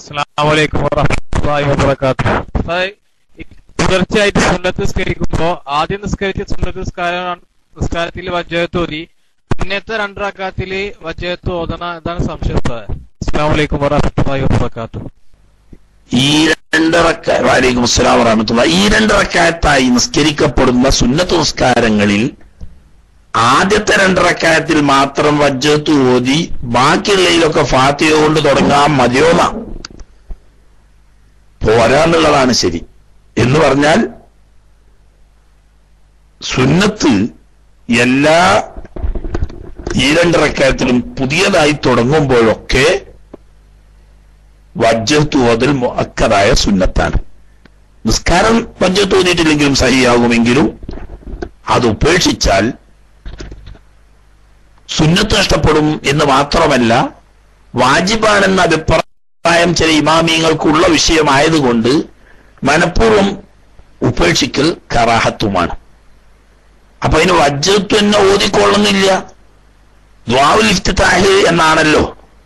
അസ്സലാമലൈക്കും വറഹ്മത്തുള്ളാഹി വബറകാതുഹു ഉസ്താദ്, ഈ തുടർച്ചയായിട്ട് സുന്നത്ത് നിസ്കരിക്കുമ്പോ ആദ്യം നിസ്കരിച്ച സുന്നത്ത് നിസ്കാരം നിസ്കാരത്തിൽ വജ്ജത്ത് ഓതി പിന്നത്തെ രണ്ടറക്കാത്തില് വജ്ജത്ത് ഓതണ ഇതാണ് സംശയം ഉസ്താദ്. അസ്സലാമലൈക്കും വറഹ്മത്തുള്ളാഹി വബറകാതുഹു ഈ രണ്ടറക്ക വാലേക്കും അസ്സലാം വറഹമത്തുള്ള ഈ രണ്ടറക്കായത്തായി നിസ്കരിക്കപ്പെടുന്ന സുന്നത്ത് നിസ്കാരങ്ങളിൽ ആദ്യത്തെ രണ്ടറക്കായത്തിൽ മാത്രം വജ്ജത്ത് ഓതി ബാക്കിയുള്ളതിലൊക്കെ ഫാത്തിയ കൊണ്ട് തുടങ്ങാൻ മതിയോന്ന പോരാന്നുള്ളതാണ് ശരി എന്ന് പറഞ്ഞാൽ സുന്നത്ത് എല്ലാ ഈ രണ്ടറക്കായത്തിലും പുതിയതായി തുടങ്ങുമ്പോഴൊക്കെ വജ്ജത്ത് ഓതൽ മുഅക്കദായ സുന്നത്താണ് നിസ്കാരം വജ്ജത്ത് ഓതിയിട്ടില്ലെങ്കിലും സഹിയാകുമെങ്കിലും അത് ഉപേക്ഷിച്ചാൽ സുന്നത്ത് നഷ്ടപ്പെടും എന്ന് മാത്രമല്ല വാജിബാണെന്ന അഭിപ്രായം ചില ഇമാമിയങ്ങൾക്കുള്ള വിഷയമായതുകൊണ്ട് മനഃപൂർവ്വം ഉപേക്ഷിക്കൽ കറാഹത്തുമാണ് അപ്പൊ അതിന് വജ്ജത്ത് തന്നെ ഓതിക്കൊള്ളുന്നില്ല ദ്വാവുൽ ഇഫ്തിതാഹ് എന്നാണല്ലോ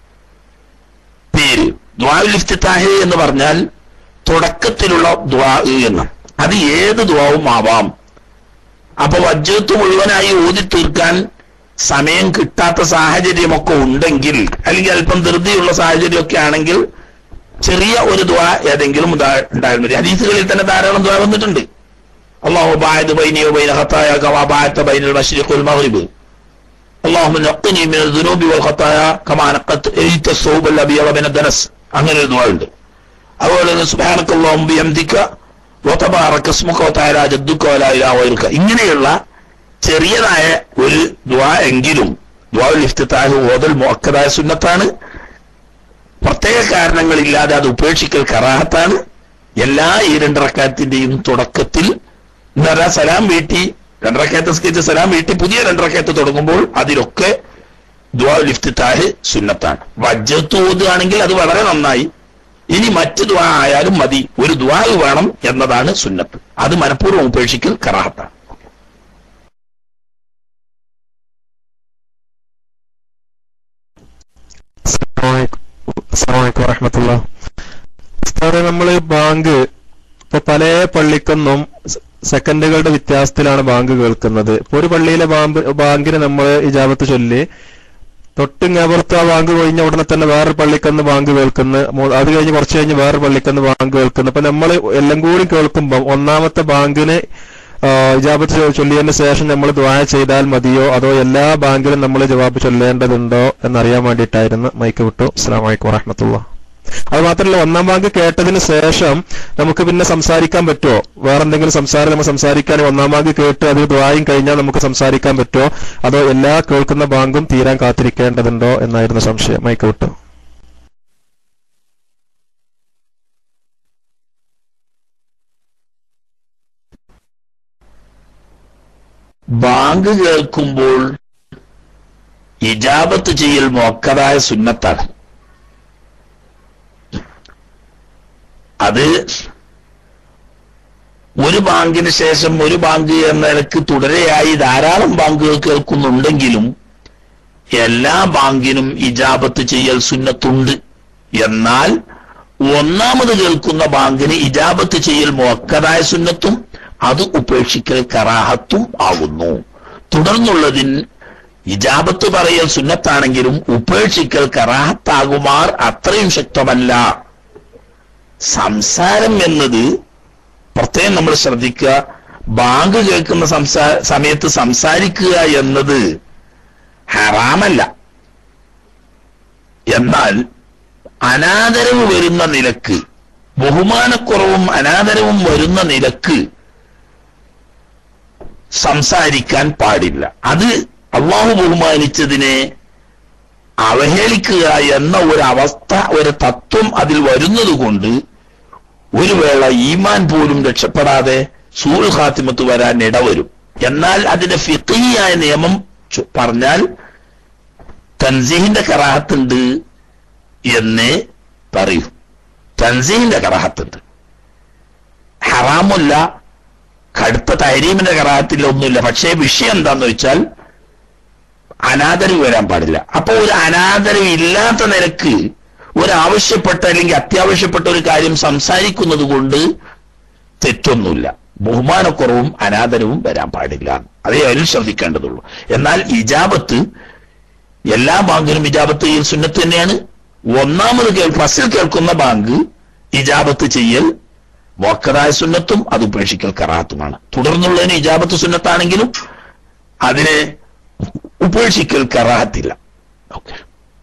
പേര് ദ്വാവുൽ ഇഫ്തിതാഹ് എന്ന് പറഞ്ഞാൽ തുടക്കത്തിലുള്ള ദ്വാ എന്ന് അത് ഏത് ദ്വാവും ആവാം അപ്പൊ വജ്ജത്ത് മുഴുവനായി ഓതി തീർക്കാൻ സമയം കിട്ടാത്ത സാഹചര്യമൊക്കെ ഉണ്ടെങ്കിൽ അല്ലെങ്കിൽ അല്പം ധൃതിയുള്ള സാഹചര്യമൊക്കെ ആണെങ്കിൽ ചെറിയ ഒരു ദ്വാ ഏതെങ്കിലും ഉദാ- ഉണ്ടായാൽ മതി ഹദീസുകളിൽ തന്നെ ധാരാളം ദ്വാ വന്നിട്ടുണ്ട് അള്ളാഹു ബായത് ബൈനിയോ ബൈന ഹത്തായ കമാ ബായത്ത ബൈനൽ മശ്രിഖ് വൽ മഗ്രിബ് اللهم نقني من الذنوب والخطايا كما نقت ايت الثوب الابيض من الدنس അങ്ങനെ ഒരു ദുആ ഉണ്ട് അതുപോലെ തന്നെ സുബ്ഹാനക അല്ലാഹും ബിഹംദിക വതബാറക സ്മുക വതആല ജദ്ദുക വലാ ഇലാഹ ഗൈറുക ഇങ്ങനെയുള്ള ചെറിയതായ ഒരു ദുആ എങ്കിലും ദുആഉൽ ഇഫ്തിതാഹ് ഓതൽ മുഅക്കദായ സുന്നത്താണ് പ്രത്യേക കാരണങ്ങളില്ലാതെ അത് ഉപേക്ഷിക്കൽ കറാഹത്താണ് എല്ലാ ഈ രണ്ട് റക്കാത്തിന്റെയും തുടക്കത്തിൽ എന്ന് പറഞ്ഞാൽ സലാം വീട്ടി രണ്ടരക്കയത്ത് സ്കെച്ച് സലാം വീട്ടി പുതിയ രണ്ടരക്കയത്ത് തുടങ്ങുമ്പോൾ അതിലൊക്കെ ദ്വാ ലിഫ്തിത്താഹ് സുന്നത്താണ് വജ്ജത്ത് ഓതുകയാണെങ്കിൽ അത് വളരെ നന്നായി ഇനി മറ്റ് ദ്വാ ആയാലും മതി ഒരു ദ്വാ വേണം എന്നതാണ് സുന്നത്ത് അത് മനഃപൂർവ്വം ഉപേക്ഷിക്കൽ കറാഹത്താണ് അസ്സലാമലൈക്കും വറഹമത്തുള്ള ഉസ്താദെ നമ്മള് ബാങ്ക് ഇപ്പൊ പല പള്ളിക്കൊന്നും സ- സെക്കൻഡുകളുടെ വ്യത്യാസത്തിലാണ് ബാങ്ക് കേൾക്കുന്നത് ഇപ്പൊ ഒരു പള്ളിയിലെ ബാങ്ക് ബാങ്കിന് നമ്മൾ ഇജാബത്ത് ചൊല്ലി തൊട്ടിങ്ങപ്പുറത്ത് ആ ബാങ്ക് കഴിഞ്ഞ ഉടനെ തന്നെ വേറൊരു പള്ളിക്കന്ന് ബാങ്ക് കേൾക്കുന്നു മൂ- അത് കഴിഞ്ഞ് കുറച്ച് കഴിഞ്ഞ് വേറൊരു പള്ളിക്കന്ന് ബാങ്ക് കേൾക്കുന്നു അപ്പൊ നമ്മൾ എല്ലാം കൂടി കേൾക്കുമ്പോൾ ഒന്നാമത്തെ ബാങ്കിന് ആ, ഇജാബത്ത് ചൊ- ചൊല്ലിയതിന് ശേഷം നമ്മൾ ദ്വായ ചെയ്താൽ മതിയോ അതോ എല്ലാ ബാങ്കിലും നമ്മൾ ജവാബ് ചൊല്ലേണ്ടതുണ്ടോ എന്നറിയാൻ വേണ്ടിയിട്ടായിരുന്നു മൈക്ക് വിട്ടു അസ്സാം വലൈക്കും വറഹമത്തുള്ള അത് മാത്രമല്ല ഒന്നാം ബാങ്ക് കേട്ടതിന് ശേഷം നമുക്ക് പിന്നെ സംസാരിക്കാൻ പറ്റുമോ വേറെ എന്തെങ്കിലും സംസാരം നമ്മൾ സംസാരിക്കാൻ ഒന്നാം ബാങ്ക് കേട്ട് അത് ദ്വായും കഴിഞ്ഞാൽ നമുക്ക് സംസാരിക്കാൻ പറ്റുമോ അതോ എല്ലാ കേൾക്കുന്ന ബാങ്കും തീരാൻ കാത്തിരിക്കേണ്ടതുണ്ടോ എന്നായിരുന്നു സംശയം മൈക്ക് വിട്ടു ബാങ്ക് കേൾക്കുമ്പോൾ ഇജാബത്ത് ചെയ്യൽ മൊക്കതായ സുന്നത്താണ് അത് ഒരു ബാങ്കിന് ശേഷം ഒരു ബാങ്ക് എന്ന നിലക്ക് തുടരെയായി ധാരാളം ബാങ്കുകൾ കേൾക്കുന്നുണ്ടെങ്കിലും എല്ലാ ബാങ്കിനും ഇജാബത്ത് ചെയ്യൽ സുന്നത്തുണ്ട് എന്നാൽ ഒന്നാമത് കേൾക്കുന്ന ബാങ്കിന് ഇജാബത്ത് ചെയ്യൽ മുഅക്കദായ സുന്നത്തും അത് ഉപേക്ഷിക്കൽ കറാഹത്തും ആകുന്നു തുടർന്നുള്ളതിന് ഇജാബത്ത് പറയൽ സുന്നത്താണെങ്കിലും ഉപേക്ഷിക്കൽ കറാഹത്താകുമാർ അത്രയും ശക്തമല്ല സംസാരം എന്നത് പ്രത്യേകം നമ്മൾ ശ്രദ്ധിക്കുക ബാങ്ക് കേൾക്കുന്ന സംസാ സമയത്ത് സംസാരിക്കുക എന്നത് ഹറാമല്ല എന്നാൽ അനാദരവ് വരുന്ന നിലക്ക് ബഹുമാനക്കുറവും അനാദരവും വരുന്ന നിലക്ക് സംസാരിക്കാൻ പാടില്ല അത് അള്ളാഹു ബഹുമാനിച്ചതിനെ അവഹേളിക്കുക എന്ന ഒരു അവസ്ഥ ഒരു തത്വം അതിൽ വരുന്നത് കൊണ്ട് ഒരു വേള ഈമാൻ പോലും രക്ഷപ്പെടാതെ സൂൽ ഖാത്തിമത്ത് വരാൻ ഇടവരും എന്നാൽ അതിന്റെ ഫിഖിയായ നിയമം ചു- പറഞ്ഞാൽ തൻസീഹിന്റെ കറാഹത്തുണ്ട് എന്നേ പറയൂ തൻസീഹിന്റെ കറാഹത്തുണ്ട് ഹറാമല്ല കടുത്ത തൈരീമിന്റെ കറാഹത്തിൽ ഒന്നുമില്ല പക്ഷേ വിഷയം എന്താന്ന് വെച്ചാൽ അനാദരവ് വരാൻ പാടില്ല അപ്പൊ ഒരു അനാദരവ് ഇല്ലാത്ത നിലക്ക് ഒരാവശ്യപ്പെട്ട അല്ലെങ്കിൽ അത്യാവശ്യപ്പെട്ട ഒരു കാര്യം സംസാരിക്കുന്നത് കൊണ്ട് തെറ്റൊന്നുമില്ല ബഹുമാനക്കുറവും അനാദരവും വരാൻ പാടില്ല അതേ അതിൽ ശ്രദ്ധിക്കേണ്ടതുള്ളൂ എന്നാൽ ഇജാബത്ത് എല്ലാ ബാങ്കിലും ഇജാബത്ത് ചെയ്യൽ സുന്നത്ത് തന്നെയാണ് ഒന്നാമത് കേൾ ഫസ്റ്റിൽ കേൾക്കുന്ന ബാങ്ക് ഇജാബത്ത് ചെയ്യൽ മോക്കറായ സുന്നത്തും അത് ഉപേക്ഷിക്കൽ കറാത്തുമാണ് തുടർന്നുള്ളതിന് ഇജാബത്ത് സുന്നത്താണെങ്കിലും അതിനെ ഉപേക്ഷിക്കൽ കറാഹത്തില്ല ഓക്കെ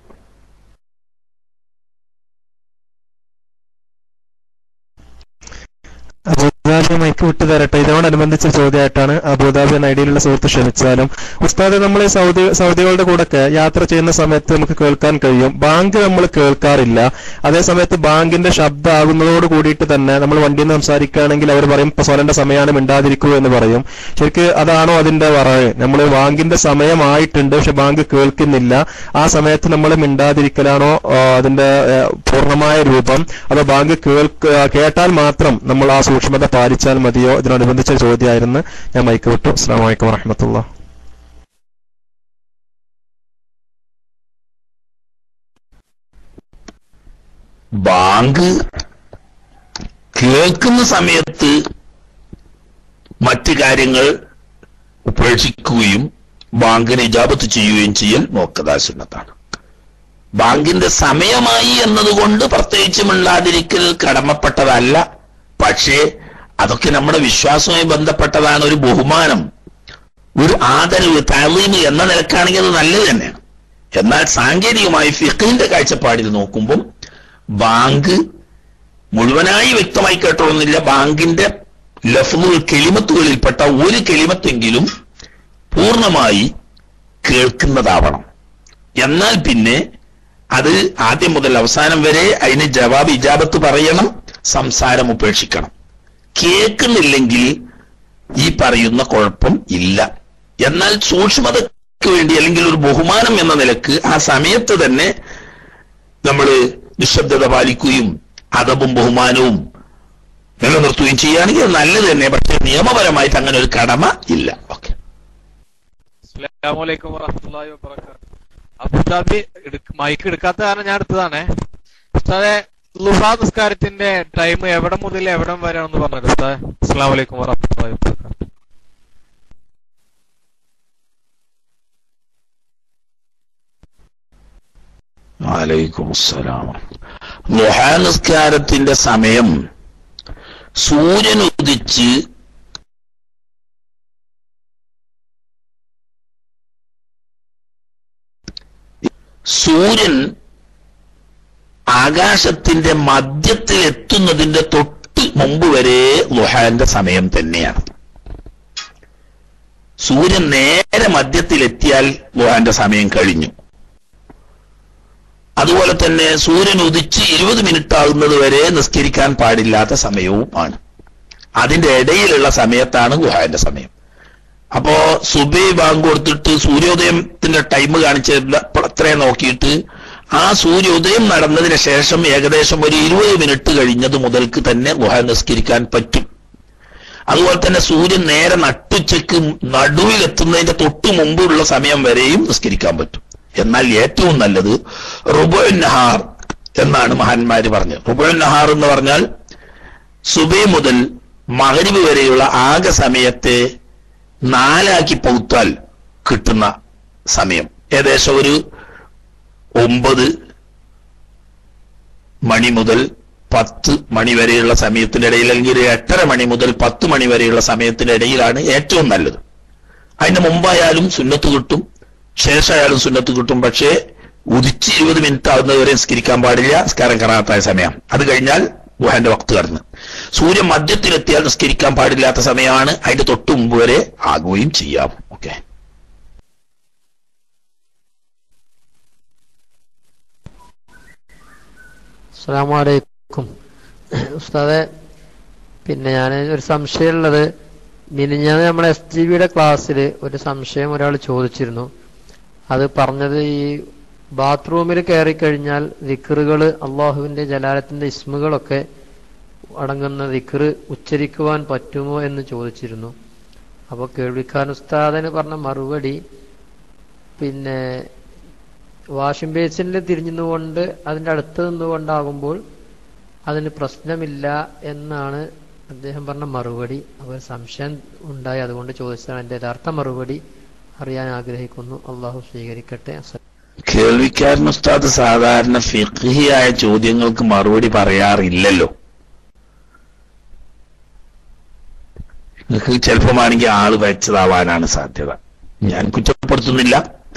അബുദാബി മൈക്ക് വിട്ടു തരട്ടെ ഇതിനോടനുബന്ധിച്ച ചോദ്യമായിട്ടാണ് അബുദാബി എന്ന ഐഡിയിലുള്ള സുഹൃത്ത് ക്ഷമിച്ചാലും ഉസ്താദ് നമ്മൾ സൗദി സൗദികളുടെ കൂടെ ഒക്കെ യാത്ര ചെയ്യുന്ന സമയത്ത് നമുക്ക് കേൾക്കാൻ കഴിയും ബാങ്ക് നമ്മൾ കേൾക്കാറില്ല അതേ സമയത്ത് ബാങ്കിന്റെ ശബ്ദം ആകുന്നതോട് കൂടിയിട്ട് തന്നെ നമ്മൾ വണ്ടിയിൽ നിന്ന് സംസാരിക്കുകയാണെങ്കിൽ അവർ പറയും ഇപ്പൊ സ്വലന്റെ സമയമാണ് മിണ്ടാതിരിക്കൂ എന്ന് പറയും ശരിക്ക് അതാണോ അതിന്റെ പറയ് നമ്മൾ ബാങ്കിന്റെ സമയമായിട്ടുണ്ട് പക്ഷെ ബാങ്ക് കേൾക്കുന്നില്ല ആ സമയത്ത് നമ്മൾ മിണ്ടാതിരിക്കലാണോ ആ, അതിന്റെ ആ, പൂർണ്ണമായ രൂപം അതോ ബാങ്ക് കേൾക്ക കേട്ടാൽ മാത്രം നമ്മൾ ആ സൂക്ഷ്മത പാലിച്ചാൽ മതിയോ ഇതിനോടനുബന്ധിച്ച ചോദ്യമായിരുന്നു ഞാൻ മൈക്ക് വിട്ടു അസ്സാം വലൈക്കും വറഹമത്തുള്ള ബാങ്ക് കേൾക്കുന്ന സമയത്ത് മറ്റ് കാര്യങ്ങൾ ഉപേക്ഷിക്കുകയും ബാങ്കിന് ഇജാബത്ത് ചെയ്യുകയും ചെയ്യൽ മോക്കതാ സുന്നത്താണ് ബാങ്കിന്റെ സമയമായി എന്നതുകൊണ്ട് പ്രത്യേകിച്ച് മിണ്ടാതിരിക്കൽ കടമപ്പെട്ടതല്ല പക്ഷേ അതൊക്കെ നമ്മുടെ വിശ്വാസവുമായി ബന്ധപ്പെട്ടതാണ് ഒരു ബഹുമാനം ഒരു ആദരവ് താലീമ് എന്ന നിലക്കാണെങ്കിൽ അത് നല്ലത് തന്നെയാണ് എന്നാൽ സാങ്കേതികമായി ഫിഖിന്റെ കാഴ്ചപ്പാടിൽ നോക്കുമ്പം ബാങ്ക് മുഴുവനായി വ്യക്തമായി കേട്ടോളുന്നില്ല ബാങ്കിന്റെ ലഫ്ലുകൾ കെളിമത്തുകളിൽപ്പെട്ട ഒരു കെളിമത്തെങ്കിലും പൂർണ്ണമായി കേൾക്കുന്നതാവണം എന്നാൽ പിന്നെ അത് ആദ്യം മുതൽ അവസാനം വരെ അതിന് ജവാബ് ഇജാബത്ത് പറയണം സംസാരം ഉപേക്ഷിക്കണം കേൾക്കുന്നില്ലെങ്കിൽ ഈ പറയുന്ന കുഴപ്പം ഇല്ല എന്നാൽ സൂക്ഷ്മതയ്ക്ക് വേണ്ടി അല്ലെങ്കിൽ ഒരു ബഹുമാനം എന്ന നിലക്ക് ആ സമയത്ത് തന്നെ നമ്മൾ നിശബ്ദത പാലിക്കുകയും അതവും ബഹുമാനവും നിലനിർത്തുകയും ചെയ്യുകയാണെങ്കിൽ അത് നല്ലത് തന്നെ പക്ഷേ നിയമപരമായിട്ട് അങ്ങനെ ഒരു കടമ ഇല്ല ഓക്കെ അസ്സലാമലൈക്കും വറഹ്മത്തുള്ളാഹി വബറകാതുഹു അബുദാബി എടുക്ക- മൈക്ക് എടുക്കാത്ത കാരണം ഞാൻ എടുത്തതാണേ ഉസ്താദെ ലുഹാ നിസ്കാരത്തിന്റെ ടൈം എവിടെ മുതൽ എവിടം വരെയാണെന്ന് പറഞ്ഞത് ഉസ്താദെ അസ്സലാമു അലൈക്കും വറഹ്മത്തുള്ളാഹി വബറകാതുഹു വലൈക്കും അസ്സലാം ലുഹാ നിസ്കാരത്തിന്റെ സമയം സൂര്യൻ ഉദിച്ച് സൂര്യൻ ആകാശത്തിന്റെ മധ്യത്തിൽ എത്തുന്നതിന്റെ തൊട്ട് മുമ്പ് വരെ ലുഹാന്റെ സമയം തന്നെയാണ് സൂര്യൻ നേരെ മധ്യത്തിലെത്തിയാൽ ലുഹാന്റെ സമയം കഴിഞ്ഞു അതുപോലെ തന്നെ സൂര്യൻ ഉദിച്ച് ഇരുപത് മിനിറ്റ് ആകുന്നത് വരെ നിസ്കരിക്കാൻ പാടില്ലാത്ത സമയവും ആണ് അതിന്റെ ഇടയിലുള്ള സമയത്താണ് ഗുഹാന്റെ സമയം അപ്പോ സുബൈ ബാങ്ക് കൊടുത്തിട്ട് സൂര്യോദയത്തിന്റെ ടൈം കാണിച്ചില്ല അത്രയും നോക്കിയിട്ട് ആ സൂര്യോദയം നടന്നതിന് ശേഷം ഏകദേശം ഒരു ഇരുപത് മിനിറ്റ് കഴിഞ്ഞത് മുതൽക്ക് തന്നെ ഗുഹ നിസ്കരിക്കാൻ പറ്റും അതുപോലെ തന്നെ സൂര്യൻ നേരെ നട്ടുച്ചയ്ക്ക് നടുവിലെത്തുന്നതിന്റെ തൊട്ടു മുമ്പുള്ള സമയം വരെയും നിസ്കരിക്കാൻ പറ്റും എന്നാൽ ഏറ്റവും നല്ലത് റുബുൻ നഹാർ എന്നാണ് മഹാന്മാര് പറഞ്ഞത് റുബുൻ നഹാർ എന്ന് പറഞ്ഞാൽ സുബൈ മുതൽ മകരിബ് വരെയുള്ള ആകെ സമയത്തെ നാലാക്കി പൗത്താൽ കിട്ടുന്ന സമയം ഏകദേശം ഒരു ഒമ്പത് മണി മുതൽ പത്ത് മണി വരെയുള്ള സമയത്തിന്റെ ഇടയിൽ അല്ലെങ്കിൽ ഒരു എട്ടര മണി മുതൽ പത്ത് മണി വരെയുള്ള സമയത്തിന്റെ ഇടയിലാണ് ഏറ്റവും നല്ലത് അതിന്റെ മുമ്പായാലും സുന്നത്ത് കിട്ടും ശേഷമായാലും സുന്നത്ത് കിട്ടും പക്ഷേ ഉദിച്ച് ഇരുപത് മിനിറ്റ് ആവുന്നത് വരെ നിസ്കരിക്കാൻ പാടില്ല നിസ്കാരം കറാത്തായ സമയം അത് കഴിഞ്ഞാൽ ഗുഹന്റെ വക്ത് കടന്ന് സൂര്യൻ മധ്യത്തിലെത്തിയാൽ നിസ്കരിക്കാൻ പാടില്ലാത്ത സമയമാണ് അതിന്റെ തൊട്ട് മുമ്പ് വരെ ആകുകയും ചെയ്യാം ഓക്കെ അസ്സാമലൈക്കും ഉസ്താദെ പിന്നെ ഞാൻ ഒരു സംശയമുള്ളത് മിനിഞ്ഞാന്ന് നമ്മുടെ എസ് ജി ബിയുടെ ക്ലാസ്സിൽ ഒരു സംശയം ഒരാൾ ചോദിച്ചിരുന്നു അത് പറഞ്ഞത് ഈ ബാത്റൂമിൽ കയറി കഴിഞ്ഞാൽ ദിക്കറുകൾ അള്ളാഹുവിന്റെ ജലാലത്തിന്റെ ഇസ്മുകളൊക്കെ അടങ്ങുന്ന ദിക്കറ് ഉച്ചരിക്കുവാൻ പറ്റുമോ എന്ന് ചോദിച്ചിരുന്നു അപ്പോൾ കേൾവിക്കാൻ ഉസ്താദന് പറഞ്ഞ മറുപടി പിന്നെ വാഷിംഗ് ബേസിനിൽ തിരിഞ്ഞുകൊണ്ട് അതിന്റെ അടുത്ത് നിന്നുകൊണ്ടാകുമ്പോൾ അതിന് പ്രശ്നമില്ല എന്നാണ് അദ്ദേഹം പറഞ്ഞ മറുപടി അപ്പോൾ ഒരു സംശയം ഉണ്ടായി അതുകൊണ്ട് ചോദിച്ചതാണ് എന്റെ യഥാർത്ഥ മറുപടി അറിയാൻ ആഗ്രഹിക്കുന്നു അള്ളാഹു സ്വീകരിക്കട്ടെ അസ്സലാം. കേൾവിക്കാരൻ ഉസ്താദ് സാധാരണ ഫിഖിയായ ചോദ്യങ്ങൾക്ക് മറുപടി പറയാറില്ലല്ലോ നിങ്ങൾക്ക് ചിലപ്പോമാണെങ്കിൽ ആള് വെച്ചതാവാനാണ് സാധ്യത ഞാൻ കുറ്റപ്പെടുത്തുന്നില്ല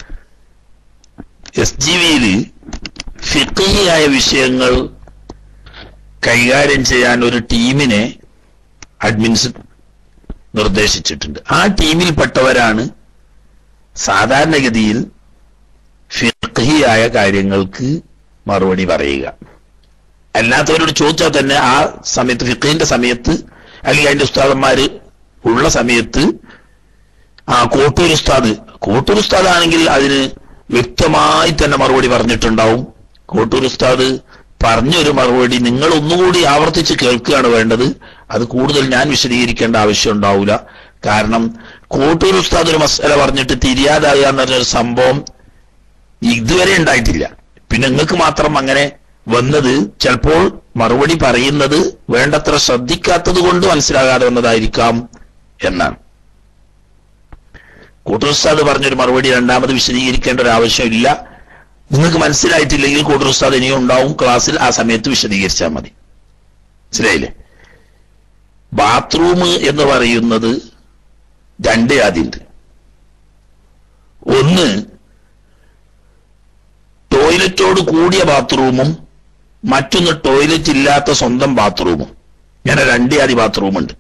എസ് ജി വിയിൽ ഫിഖിയായ വിഷയങ്ങൾ കൈകാര്യം ചെയ്യാൻ ഒരു ടീമിനെ അഡ്മിൻസ് നിർദ്ദേശിച്ചിട്ടുണ്ട് ആ ടീമിൽപ്പെട്ടവരാണ് സാധാരണഗതിയിൽ ഫിഖിയായ കാര്യങ്ങൾക്ക് മറുപടി പറയുക അല്ലാത്തവരോട് ചോദിച്ചാൽ തന്നെ ആ സമയത്ത് ഫിഖിന്റെ സമയത്ത് അല്ലെങ്കിൽ അതിന്റെ ഉസ്താദന്മാര് ഉള്ള സമയത്ത് ആ കോട്ടൂർ ഉസ്താദ് കോട്ടൂർ ഉസ്താദ് ആണെങ്കിൽ അതിന് വ്യക്തമായി തന്നെ മറുപടി പറഞ്ഞിട്ടുണ്ടാവും കോട്ടൂർ ഉസ്താദ് പറഞ്ഞൊരു മറുപടി നിങ്ങൾ ഒന്നുകൂടി ആവർത്തിച്ച് കേൾക്കുകയാണ് വേണ്ടത് അത് കൂടുതൽ ഞാൻ വിശദീകരിക്കേണ്ട ആവശ്യം ഉണ്ടാവില്ല കാരണം കോട്ടൂർ ഉസ്താദ് ഒരു മസല പറഞ്ഞിട്ട് തിരിയാതാകുക എന്ന് പറഞ്ഞൊരു സംഭവം ഇതുവരെ ഉണ്ടായിട്ടില്ല പിന്നെ നിങ്ങൾക്ക് മാത്രം അങ്ങനെ വന്നത് ചിലപ്പോൾ മറുപടി പറയുന്നത് വേണ്ടത്ര ശ്രദ്ധിക്കാത്തത് കൊണ്ട് മനസ്സിലാകാതെ വന്നതായിരിക്കാം എന്നാണ് കൂട്ടുസ്താദ് പറഞ്ഞൊരു മറുപടി രണ്ടാമത് വിശദീകരിക്കേണ്ട ഒരു ആവശ്യമില്ല നിങ്ങൾക്ക് മനസ്സിലായിട്ടില്ലെങ്കിൽ കൂട്ടുസ്താദ് ഇനിയും ഉണ്ടാവും ക്ലാസ്സിൽ ആ സമയത്ത് വിശദീകരിച്ചാൽ മതി മനസ്സിലായില്ലേ ബാത്റൂം എന്ന് പറയുന്നത് രണ്ട് ആദ്യമുണ്ട് ഒന്ന് ടോയ്ലറ്റോട് കൂടിയ ബാത്റൂമും മറ്റൊന്ന് ടോയ്ലറ്റ് ഇല്ലാത്ത സ്വന്തം ബാത്റൂമും ഇങ്ങനെ രണ്ട് ആദ്യ ബാത്റൂമുണ്ട്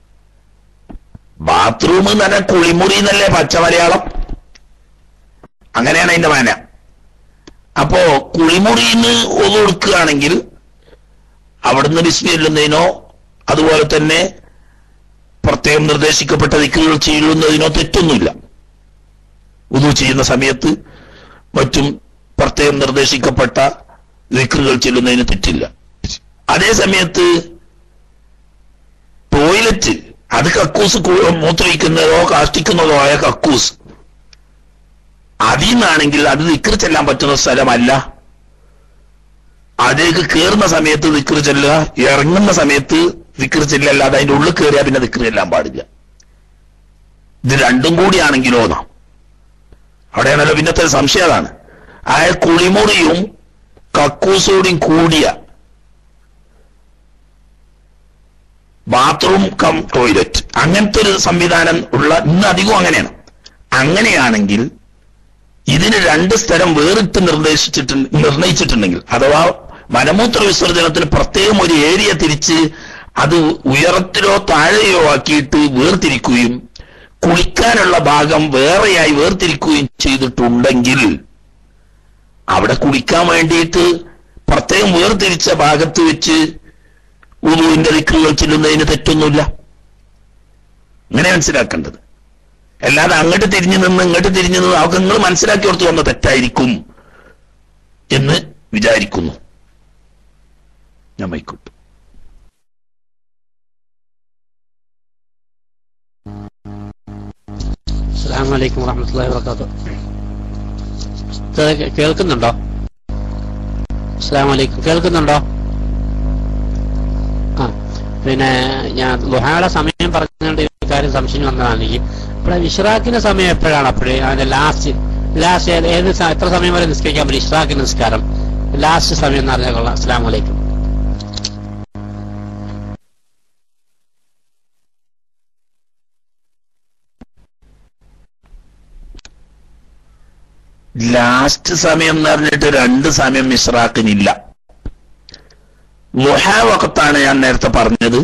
ബാത്റൂം എന്ന് പറഞ്ഞാൽ കുളിമുറി എന്നല്ലേ പച്ച മലയാളം അങ്ങനെയാണ് അതിന്റെ മാന അപ്പോ കുളിമുറിന്ന് ഒന്ന് കൊടുക്കുകയാണെങ്കിൽ അവിടുന്ന് ബിസ്മി ചെല്ലുന്നതിനോ അതുപോലെ തന്നെ പ്രത്യേകം നിർദ്ദേശിക്കപ്പെട്ട ദിക്കുകൾ ചെയ്യുന്നതിനോ തെറ്റൊന്നുമില്ല ഉദു ചെയ്യുന്ന സമയത്ത് മറ്റും പ്രത്യേകം നിർദ്ദേശിക്കപ്പെട്ട ദിക്കുകൾ ചെല്ലുന്നതിന് തെറ്റില്ല അതേ സമയത്ത് ടോയ്ലറ്റ് അത് കക്കൂസ് കു- മൂത്രയിക്കുന്നതോ കാഷ്ടിക്കുന്നതോ ആയ കക്കൂസ് അതിൽ നിന്നാണെങ്കിൽ അത് ദിക്കർ ചെല്ലാൻ പറ്റുന്ന സ്ഥലമല്ല അതിലേക്ക് കയറുന്ന സമയത്ത് ദിക്കർ ചെല്ലുക ഇറങ്ങുന്ന സമയത്ത് ദിക്കർ ചെല്ലല്ലാതെ അതിന്റെ ഉള്ളിൽ കയറിയാൽ പിന്നെ ദിക്കർ ചെല്ലാൻ പാടില്ല ഇത് രണ്ടും കൂടിയാണെങ്കിലോ നാം അവിടെയാണല്ലോ പിന്നത്തെ ഒരു സംശയം അതാണ് ആ കുളിമുറിയും കക്കൂസോടും കൂടിയ ബാത്റൂം കം ടോയ്ലറ്റ് അങ്ങനത്തെ ഒരു സംവിധാനം ഉള്ള ഇന്ന് അധികവും അങ്ങനെയാണ് അങ്ങനെയാണെങ്കിൽ ഇതിന് രണ്ട് സ്ഥലം വേറിട്ട് നിർദ്ദേശിച്ചിട്ട് നിർണയിച്ചിട്ടുണ്ടെങ്കിൽ അഥവാ മലമൂത്ര വിസർജനത്തിന് പ്രത്യേകം ഒരു ഏരിയ തിരിച്ച് അത് ഉയരത്തിലോ താഴെയോ ആക്കിയിട്ട് വേർതിരിക്കുകയും കുളിക്കാനുള്ള ഭാഗം വേറെയായി വേർതിരിക്കുകയും ചെയ്തിട്ടുണ്ടെങ്കിൽ അവിടെ കുളിക്കാൻ വേണ്ടിയിട്ട് പ്രത്യേകം വേർതിരിച്ച ഭാഗത്ത് വെച്ച് ഉദുവിന്റെ ദിക്കുകൾ ചെല്ലുന്നതിന് തെറ്റൊന്നുമില്ല ഇങ്ങനെ മനസ്സിലാക്കേണ്ടത് അല്ലാതെ അങ്ങോട്ട് തിരിഞ്ഞു നിന്ന് ഇങ്ങോട്ട് തിരിഞ്ഞു നിന്ന് അവർക്ക് നിങ്ങൾ മനസ്സിലാക്കി ഓർത്ത് വന്ന തെറ്റായിരിക്കും എന്ന് വിചാരിക്കുന്നു ഞാൻ മൈക്കോട്ടെ അസ്സാം വലൈക്കും വറഹമത്തല്ലാ വർക്കാത്തു കേൾക്കുന്നുണ്ടോ അസ്സാം വലൈക്കും കേൾക്കുന്നുണ്ടോ ആ പിന്നെ ഞാൻ ലുഹായുടെ സമയം പറഞ്ഞുകൊണ്ട് ഒരു കാര്യം സംശയം വന്നതാണ് എനിക്ക് ഇവിടെ ഇഷ്റാഖിന്റെ സമയം എപ്പോഴാണ് അപ്പോഴേ അതിന്റെ ലാസ്റ്റ് ലാസ്റ്റ് ഏത് ഏത് സ- എത്ര സമയം വരെ നിസ്കരിക്കാൻ പറ്റും ഇഷ്റാഖിന്റെ നിസ്കാരം ലാസ്റ്റ് സമയം എന്ന് പറഞ്ഞാൽ കൊള്ളാം അസ്സാം വലൈക്കും ലാസ്റ്റ് സമയം എന്ന് പറഞ്ഞിട്ട് രണ്ട് സമയം ഇസ്രാഖിനില്ല ലുഹ വക്കത്താണ് ഞാൻ നേരത്തെ പറഞ്ഞത്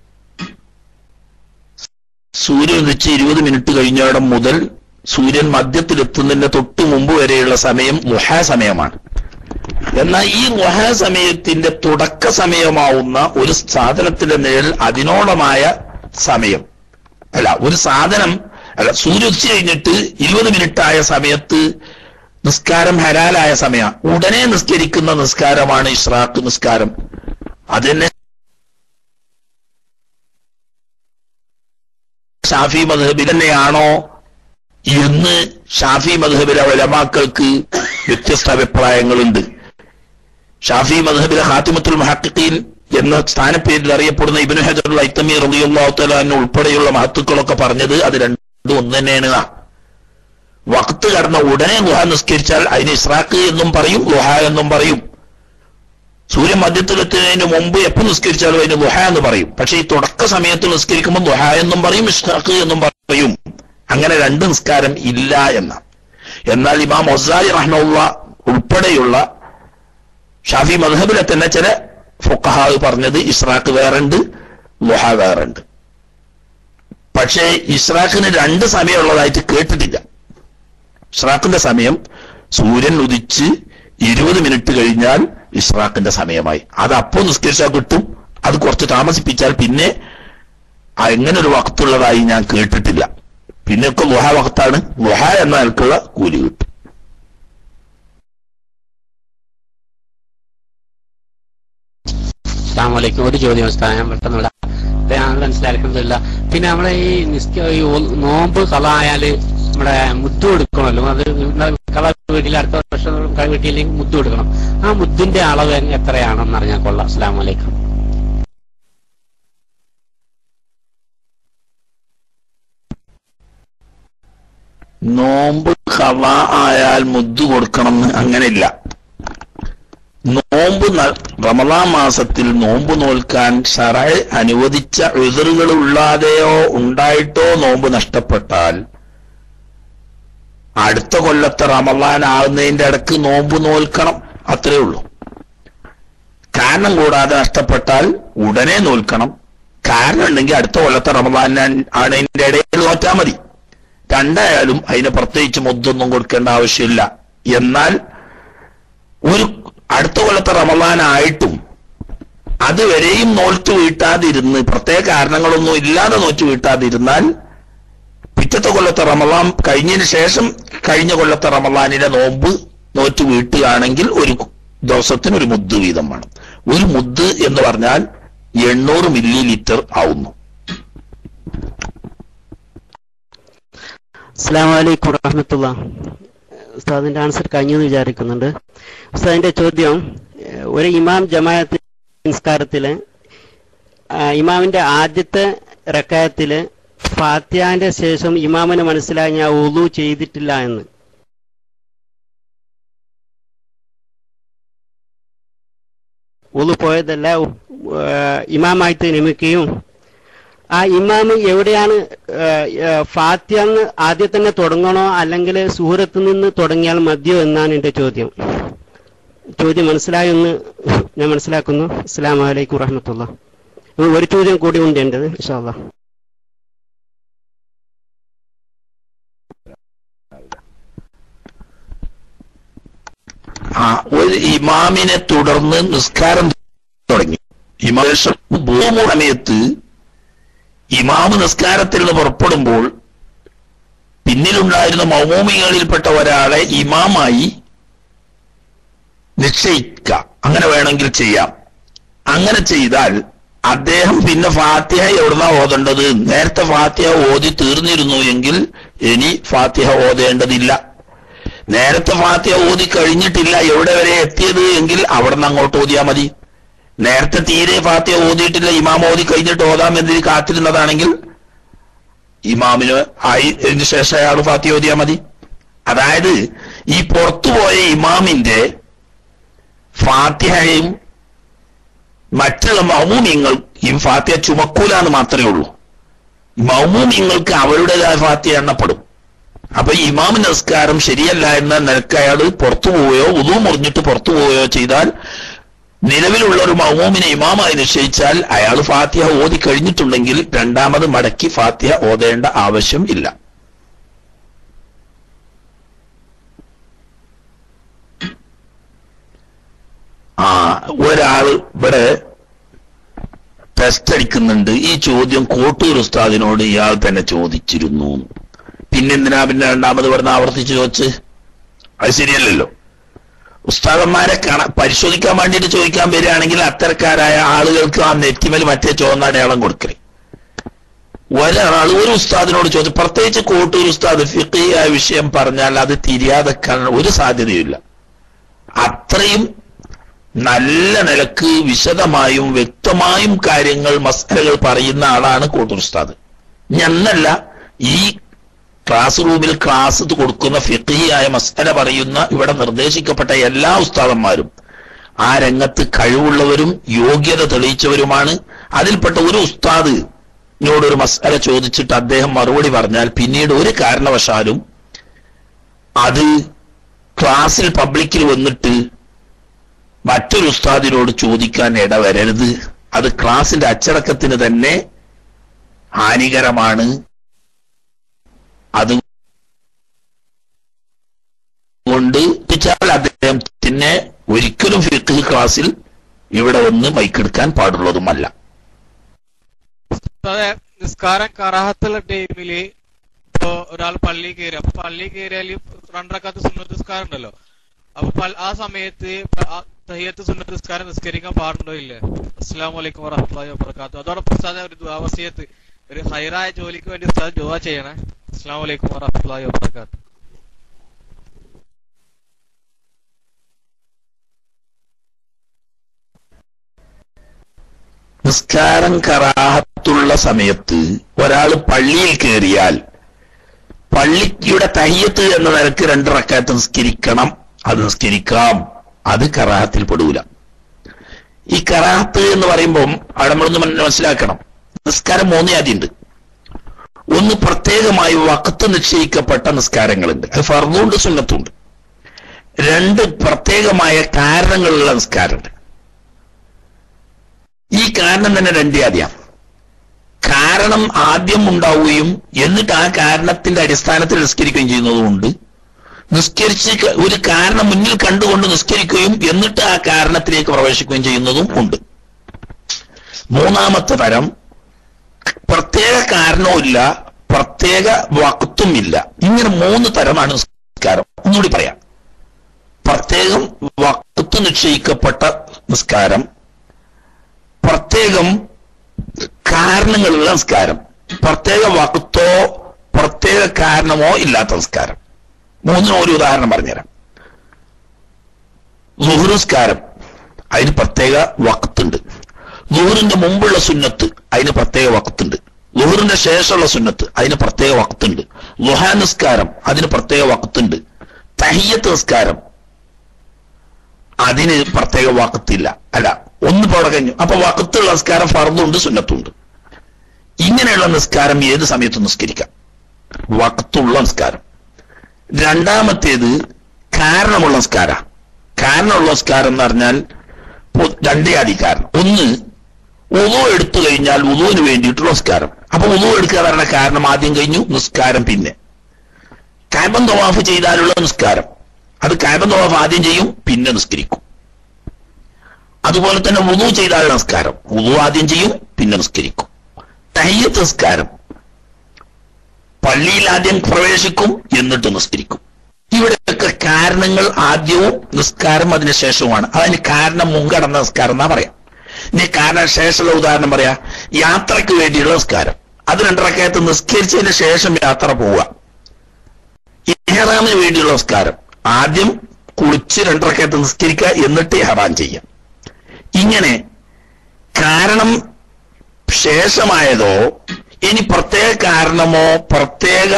സൂര്യൻ ഉദിച്ച് ഇരുപത് മിനിറ്റ് കഴിഞ്ഞോടം മുതൽ സൂര്യൻ മധ്യത്തിലെത്തുന്നതിന്റെ തൊട്ട് മുമ്പ് വരെയുള്ള സമയം ലുഹ സമയമാണ് എന്നാൽ ഈ ലുഹ സമയത്തിന്റെ തുടക്ക സമയമാവുന്ന ഒരു സാധനത്തിന്റെ നിഴൽ അതിനോടമായ സമയം അല്ല ഒരു സാധനം അല്ല സൂര്യ ഉച്ച കഴിഞ്ഞിട്ട് ഇരുപത് മിനിറ്റ് ആയ സമയത്ത് നിസ്കാരം ഹലാലായ സമയം ഉടനെ നിസ്കരിക്കുന്ന നിസ്കാരമാണ് ഇഷ്റാഖ് നിസ്കാരം അതിനെ ഷാഫി മധബിൽ തന്നെയാണോ എന്ന് ഷാഫി മധുഹബിലെ വലമാക്കൾക്ക് വ്യത്യസ്ത അഭിപ്രായങ്ങളുണ്ട് ഷാഫി മധുഹബിലെ ഹാത്തിമത്തുൽ മഹക്കിൻ എന്ന സ്ഥാനപ്പേരിൽ അറിയപ്പെടുന്ന ഇബിന് ഹജറുൽ ഐത്തമി റളിയല്ലാഹു ഉൾപ്പെടെയുള്ള മഹത്തുക്കളൊക്കെ പറഞ്ഞത് അത് രണ്ടും ഒന്ന് തന്നെയാണ് എന്നാ. വക്ത് കടന്ന ഉടനെ ഗുഹ നിസ്കരിച്ചാൽ അതിന് ഇസ്രാക്ക് എന്നും പറയും ഗുഹ എന്നും പറയും സൂര്യൻ മധ്യത്തിലെത്തുന്നതിന് മുമ്പ് എപ്പോൾ നിസ്കരിച്ചാലും അതിന് ദുഹ എന്ന് പറയും പക്ഷെ ഈ തുടക്ക സമയത്ത് നിസ്കരിക്കുമ്പോൾ ദുഹ എന്നും പറയും ഇഷ്ടാഖ് എന്നും പറയും അങ്ങനെ രണ്ട് നിസ്കാരം ഇല്ല എന്ന എന്നാൽ ഇമാം ഒസാരി റഹ്മുള്ള ഉൾപ്പെടെയുള്ള ഷാഫി മദ്ഹബിലെ തന്നെ ചില ഫുഖഹാവ് പറഞ്ഞത് ഇസ്രാഖ് വേറുണ്ട് ദുഹ വേറുണ്ട് പക്ഷേ ഇസ്രാഖിന് രണ്ട് സമയമുള്ളതായിട്ട് കേട്ടിട്ടില്ല ഇസ്രാഖിന്റെ സമയം സൂര്യൻ ഉദിച്ച് ഇരുപത് മിനിറ്റ് കഴിഞ്ഞാൽ ഇസ്രാഖിന്റെ സമയമായി അത് അപ്പോൾ നിസ്കരിച്ചാൽ കിട്ടും അത് കുറച്ച് താമസിപ്പിച്ചാൽ പിന്നെ ആ എങ്ങനെ ഒരു വക്തുള്ളതായി ഞാൻ കേട്ടിട്ടില്ല പിന്നെയൊക്കെ ലുഹ വക്താണ് ലുഹ എന്ന നിലക്കുള്ള കൂലി കിട്ടും അസ്സാം വലൈക്കും ഒരു ചോദ്യം ഉസ്താദ് ഞാൻ പെട്ടെന്ന് വിടാം ഇപ്പൊ ഞാൻ മനസ്സിലാക്കുന്നില്ല പിന്നെ നമ്മളെ ഈ നിസ്ക ഈ ഒ- നോമ്പ് കളായാല് നമ്മുടെ മുദ്ദു കൊടുക്കണമല്ലോ അത് കള വീട്ടിൽ അടുത്ത വർഷം കള വീട്ടിയില്ലെങ്കിൽ മുദ്ദു കൊടുക്കണം ആ മുദ്ദിന്റെ അളവ് എത്രയാണെന്ന് അറിഞ്ഞാൽ കൊള്ളാം അസ്സാം വലൈക്കും നോമ്പ് കള ആയാൽ മുദ്ദു കൊടുക്കണം എന്ന് അങ്ങനെയില്ല നോമ്പ് ന- റമദാൻ മാസത്തിൽ നോമ്പ് നോൽക്കാൻ ഷറ അനുവദിച്ച എതിറുകൾ ഉള്ളാതെയോ ഉണ്ടായിട്ടോ നോമ്പ് നഷ്ടപ്പെട്ടാൽ അടുത്ത കൊല്ലത്തെ റമദാൻ ആകുന്നതിന്റെ ഇടക്ക് നോമ്പ് നോൽക്കണം അത്രേ ഉള്ളൂ കാരണം കൂടാതെ നഷ്ടപ്പെട്ടാൽ ഉടനെ നോൽക്കണം കാരണം ഉണ്ടെങ്കിൽ അടുത്ത കൊല്ലത്തെ റമദാൻ ആണതിന്റെ ഇടയിൽ നോറ്റാൽ മതി രണ്ടായാലും അതിന് പ്രത്യേകിച്ച് മുദ്ദൊന്നും കൊടുക്കേണ്ട ആവശ്യമില്ല എന്നാൽ ഒരു അടുത്ത കൊല്ലത്തെ റമദാനായിട്ടും അതുവരെയും നോറ്റ് വീട്ടാതിരുന്ന് പ്രത്യേക കാരണങ്ങളൊന്നും ഇല്ലാതെ നോറ്റ് വീട്ടാതിരുന്നാൽ പിറ്റത്തെ കൊല്ലത്തെ റമദാൻ കഴിഞ്ഞതിന് ശേഷം കഴിഞ്ഞ കൊല്ലത്തെ റമദാനിലെ നോമ്പ് നോറ്റ് വീട്ടുകയാണെങ്കിൽ ഒരു ദിവസത്തിന് ഒരു മുദ്ദ് വീതം വേണം ഒരു മുദ്ദ് എന്ന് പറഞ്ഞാൽ എണ്ണൂറ് മില്ലി ലിറ്റർ ആവുന്നു അസ്സാം വലൈക്കും വറഹമത്തുള്ള ഉസ്താദിന്റെ ആൻസർ കഴിഞ്ഞെന്ന് വിചാരിക്കുന്നുണ്ട് ഉസ്താദിന്റെ ചോദ്യം ഏഹ്, ഒരു ഇമാം ജമാഅത്ത് നിസ്കാരത്തില് ആ, ഇമാമിന്റെ ആദ്യത്തെ റക്കായത്തില് ഫാത്യാന്റെ ശേഷം ഇമാമിന് മനസ്സിലായി ഞാൻ ഉളു ചെയ്തിട്ടില്ല എന്ന് ഉളു പോയതല്ല ഏഹ്, ഇമാമായിട്ട് നിയമിക്കുകയും ആ ഇമാമ് എവിടെയാണ് ഫാത്തിയാന്ന് ആദ്യം തന്നെ തുടങ്ങണോ അല്ലെങ്കിൽ സൂറത്ത് നിന്ന് തുടങ്ങിയാൽ മതിയോ എന്നാണ് എന്റെ ചോദ്യം ചോദ്യം മനസ്സിലായെന്ന് ഞാൻ മനസ്സിലാക്കുന്നു അസ്സാം വലൈക്കും വറഹമത്തുള്ള ഒരു ചോദ്യം കൂടി ഉണ്ട് എന്റേത് ഇൻഷാല്ലാ ആ ഒരു ഇമാമിനെ തുടർന്ന് നിസ്കാരം തുടങ്ങി ഇമാശം ഭൂമി സമയത്ത് ഇമാമ് നിസ്കാരത്തിൽ നിന്ന് പുറപ്പെടുമ്പോൾ പിന്നിലുണ്ടായിരുന്ന മൗമൂമികളിൽപ്പെട്ട ഒരാളെ ഇമാമായി നിശ്ചയിക്കുക അങ്ങനെ വേണമെങ്കിൽ ചെയ്യാം അങ്ങനെ ചെയ്താൽ അദ്ദേഹം പിന്നെ ഫാത്തിഹ എവിടുന്നാ ഓതേണ്ടത് നേരത്തെ ഫാത്തിഹ ഓതി തീർന്നിരുന്നു എങ്കിൽ ഇനി ഫാത്തിഹ ഓതേണ്ടതില്ല നേരത്തെ ഫാത്തിഹ ഓതി കഴിഞ്ഞിട്ടില്ല എവിടെ വരെ എത്തിയത് എങ്കിൽ അവിടെ നിന്ന് അങ്ങോട്ട് ഓതിയാ മതി നേരത്തെ തീരെ ഫാത്തിഹ ഓതിയിട്ടില്ല ഇമാം ഓതി കഴിഞ്ഞിട്ട് ഓതാം എന്നതിൽ കാത്തിരുന്നതാണെങ്കിൽ ഇമാമിന് ആയി ഇതിന് ശേഷം അയാൾ ഫാത്തിഹ ഓതിയാ മതി അതായത് ഈ പുറത്തുപോയ ഇമാമിന്റെ ഫാത്തിഹയും മറ്റുള്ള മൗമൂമിങ്ങൾ ഈ ഫാത്തിഹ ചുമക്കൂലാന്ന് മാത്രമേ ഉള്ളൂ മൗമൂമിങ്ങൾക്ക് അവരുടേതായ ഫാത്തിഹ എണ്ണപ്പെടും അപ്പൊ ഈ ഇമാമ് നമസ്കാരം ശരിയല്ല എന്ന നിലക്ക് അയാൾ പുറത്തു പോവുകയോ ഉദു മുറിഞ്ഞിട്ട് പുറത്തു പോവുകയോ ചെയ്താൽ നിലവിലുള്ള ഒരു മൗമൂമിനെ ഇമാമായി നിശ്ചയിച്ചാൽ അയാൾ ഫാത്തിഹ ഓതി കഴിഞ്ഞിട്ടുണ്ടെങ്കിൽ രണ്ടാമത് മടക്കി ഫാത്തിഹ ഓതേണ്ട ആവശ്യം ഇല്ല ആ ഒരാള് ഇവിടെ ടെസ്റ്റ് അടിക്കുന്നുണ്ട് ഈ ചോദ്യം കോട്ടൂർ ഉസ്താദിനോട് ഇയാൾ തന്നെ ചോദിച്ചിരുന്നു പിന്നെന്തിനാ പിന്നെ രണ്ടാമത് പറഞ്ഞ ആവർത്തിച്ച് ചോദിച്ച് അത് ശരിയല്ലല്ലോ ഉസ്താദന്മാരെ കാണാൻ പരിശോധിക്കാൻ വേണ്ടിയിട്ട് ചോദിക്കാൻ വരികയാണെങ്കിൽ അത്തരക്കാരായ ആളുകൾക്ക് ആ നെറ്റിമേൽ മറ്റേ ചുവന്ന അടയാളം കൊടുക്കല് ഒരാൾ ഒരു ഉസ്താദിനോട് ചോദിച്ചു പ്രത്യേകിച്ച് കോട്ടൂർ ഉസ്താദ് ഫിഖിയായ വിഷയം പറഞ്ഞാൽ അത് തിരിയാതെ ഒരു സാധ്യതയുമില്ല അത്രയും നല്ല നിലക്ക് വിശദമായും വ്യക്തമായും കാര്യങ്ങൾ മസലകൾ പറയുന്ന ആളാണ് കോട്ടൂർ ഉസ്താദ് ഞന്നല്ല ഈ ക്ലാസ് റൂമിൽ ക്ലാസ് കൊടുക്കുന്ന ഫിഖിയായ മസല പറയുന്ന ഇവിടെ നിർദ്ദേശിക്കപ്പെട്ട എല്ലാ ഉസ്താദന്മാരും ആ രംഗത്ത് കഴിവുള്ളവരും യോഗ്യത തെളിയിച്ചവരുമാണ് അതിൽപ്പെട്ട ഒരു ഉസ്താദ് എന്നോടൊരു മസല ചോദിച്ചിട്ട് അദ്ദേഹം മറുപടി പറഞ്ഞാൽ പിന്നീട് ഒരു കാരണവശാലും അത് ക്ലാസ്സിൽ പബ്ലിക്കിൽ വന്നിട്ട് മറ്റൊരു ഉസ്താദിനോട് ചോദിക്കാൻ ഇടവരരുത് അത് ക്ലാസിന്റെ അച്ചടക്കത്തിന് തന്നെ ഹാനികരമാണ് അത് കൊണ്ട് ാൽ അദ്ദേഹത്തിന് ഒരിക്കലും ഫിഖ് ക്ലാസ്സിൽ ഇവിടെ വന്ന് മൈക്കെടുക്കാൻ പാടുള്ളതുമല്ല അതെ നിസ്കാരം കറാഹത്തുള്ള ടൈമില് ഇപ്പൊ ഒരാൾ പള്ളി കയറി അപ്പൊ പള്ളി കയറിയാൽ രണ്ടരക്കാത്ത സുന്നത്ത് നിസ്കാരം ഉണ്ടല്ലോ അപ്പൊ പൽ- ആ സമയത്ത് പ- ആ തഹിയത്ത് സുന്നത്ത് നിസ്കാരം നിസ്കരിക്കാൻ പാടുണ്ടോ ഇല്ലേ അസ്സാം വലൈക്കും വറഹമുല്ലാ വബർക്കാത്തു അതോടൊപ്പം ഉസ്താദെ ഒരു ദുവാവസിയത്ത് ഒരു ഹൈറായ ജോലിക്ക് വേണ്ടി ഉസ്താദ് ദുവാ ചെയ്യണേ അസ്സാം വലൈക്കും വറഹമുല്ലാ വബർക്കാത്തു നിസ്കാരം കറാഹത്തുള്ള സമയത്ത് ഒരാൾ പള്ളിയിൽ കയറിയാൽ പള്ളിയുടെ തയ്യത്ത് എന്ന നിലക്ക് രണ്ട് റക്കാത്ത് നിസ്കരിക്കണം അത് നിസ്കരിക്കാം അത് കറാഹത്തിൽ പെടൂല ഈ കറാഹത്ത് എന്ന് പറയുമ്പം അവിടെ നമ്മളൊന്ന് മന- മനസ്സിലാക്കണം നിസ്കാരം മൂന്നേ ആദ്യമുണ്ട് ഒന്ന് പ്രത്യേകമായി വക്കത്ത് നിശ്ചയിക്കപ്പെട്ട നിസ്കാരങ്ങളുണ്ട് അത് ഫർദുണ്ട് സുന്നത്തുണ്ട് രണ്ട് പ്രത്യേകമായ കാരണങ്ങളുള്ള നിസ്കാരമുണ്ട് ഈ കാരണം തന്നെ രണ്ടേ ആദ്യം കാരണം ആദ്യം ഉണ്ടാവുകയും എന്നിട്ട് ആ കാരണത്തിന്റെ അടിസ്ഥാനത്തിൽ നിസ്കരിക്കുകയും ചെയ്യുന്നതുകൊണ്ട് നിസ്കരിച്ച് ക- ഒരു കാരണം മുന്നിൽ കണ്ടുകൊണ്ട് നിസ്കരിക്കുകയും എന്നിട്ട് ആ കാരണത്തിലേക്ക് പ്രവേശിക്കുകയും ചെയ്യുന്നതും ഉണ്ട് മൂന്നാമത്തെ തരം പ്രത്യേക കാരണവുമില്ല പ്രത്യേക വക്തും ഇല്ല ഇങ്ങനെ മൂന്ന് തരമാണ് നിസ്കാരം ഒന്നുകൂടി പറയാം പ്രത്യേകം വക്ത് നിശ്ചയിക്കപ്പെട്ട നിസ്കാരം പ്രത്യേകം കാരണങ്ങളുള്ള നിസ്കാരം പ്രത്യേക വക്തോ പ്രത്യേക കാരണമോ ഇല്ലാത്ത നിസ്കാരം മൂന്നിനും ഒരു ഉദാഹരണം പറഞ്ഞുതരാം ലുഹുറുസ്കാരം അതിന് പ്രത്യേക വക്തുണ്ട് ലുഹുറിന്റെ മുമ്പുള്ള സുന്നത്ത് അതിന് പ്രത്യേക വക്തുണ്ട് ലുഹുറിന്റെ ശേഷമുള്ള സുന്നത്ത് അതിന് പ്രത്യേക വക്തുണ്ട് ലുഹാ നിസ്കാരം അതിന് പ്രത്യേക വക്തുണ്ട് തഹിയത്ത് നിസ്കാരം അതിന് പ്രത്യേക വക്കത്തില്ല അല്ല ഒന്ന് ഇപ്പോൾ അവിടെ കഴിഞ്ഞു അപ്പൊ വക്കത്തുള്ള നിസ്കാരം ഫർദുണ്ട് സുന്നത്തുണ്ട് ഇങ്ങനെയുള്ള നിസ്കാരം ഏത് സമയത്തും നിസ്കരിക്കാം വക്കത്തുള്ള നിസ്കാരം രണ്ടാമത്തേത് കാരണമുള്ള നിസ്കാര കാരണമുള്ള നിസ്കാരം എന്ന് പറഞ്ഞാൽ പൊ- രണ്ടേ ആദ്യ കാരണം ഒന്ന് ഉളു എടുത്തു കഴിഞ്ഞാൽ ഉളുവിന് വേണ്ടിയിട്ടുള്ള നിസ്കാരം അപ്പൊ ഉളു എടുക്കുക പറഞ്ഞ കാരണം ആദ്യം കഴിഞ്ഞു നിസ്കാരം പിന്നെ കാബൻ തവാഫ് ചെയ്താലുള്ള നിസ്കാരം അത് കാബൻ തവാഫ് ആദ്യം ചെയ്യും പിന്നെ നിസ്കരിക്കും അതുപോലെ തന്നെ വുളു ചെയ്താലുള്ള നിസ്കാരം വുളു ആദ്യം ചെയ്യും പിന്നെ നിസ്കരിക്കും തയ്യത്ത് നിസ്കാരം പള്ളിയിൽ ആദ്യം പ്രവേശിക്കും എന്നിട്ട് നിസ്കരിക്കും ഇവിടെയൊക്കെ കാരണങ്ങൾ ആദ്യവും നിസ്കാരം അതിന് ശേഷവുമാണ് അതിന് കാരണം മുൻകടന്ന നിസ്കാരം എന്നാ പറയാം ഇനി കാരണം ശേഷമുള്ള ഉദാഹരണം പറയാ യാത്രയ്ക്ക് വേണ്ടിയുള്ള നിസ്കാരം അത് രണ്ടരക്കയത്ത് നിസ്കരിച്ചതിന് ശേഷം യാത്ര പോവുക ഇഹ്റാമിന് വേണ്ടിയുള്ള നിസ്കാരം ആദ്യം കുളിച്ച് രണ്ടരക്കയത്ത് നിസ്കരിക്കുക എന്നിട്ട് ഇഹ്റാം ചെയ്യാം ഇങ്ങനെ കാരണം ശേഷമായതോ ഇനി പ്രത്യേക കാരണമോ പ്രത്യേക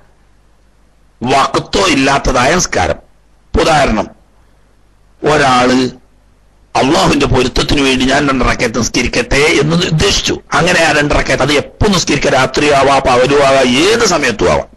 വക്കത്തോ ഇല്ലാത്തതായ നിസ്കാരം ഉദാഹരണം ഒരാള് അള്ളാഹുവിന്റെ പൊരുത്തത്തിന് വേണ്ടി ഞാൻ രണ്ടറക്കയത്ത് നിസ്കരിക്കട്ടെ എന്ന് ഉദ്ദേശിച്ചു അങ്ങനെ ആ രണ്ടറക്കയത്ത് അത് എപ്പോ നിസ്കരിക്കുക രാത്രിയാവാം പകലുമാവാം ഏത് സമയത്തും ആവാം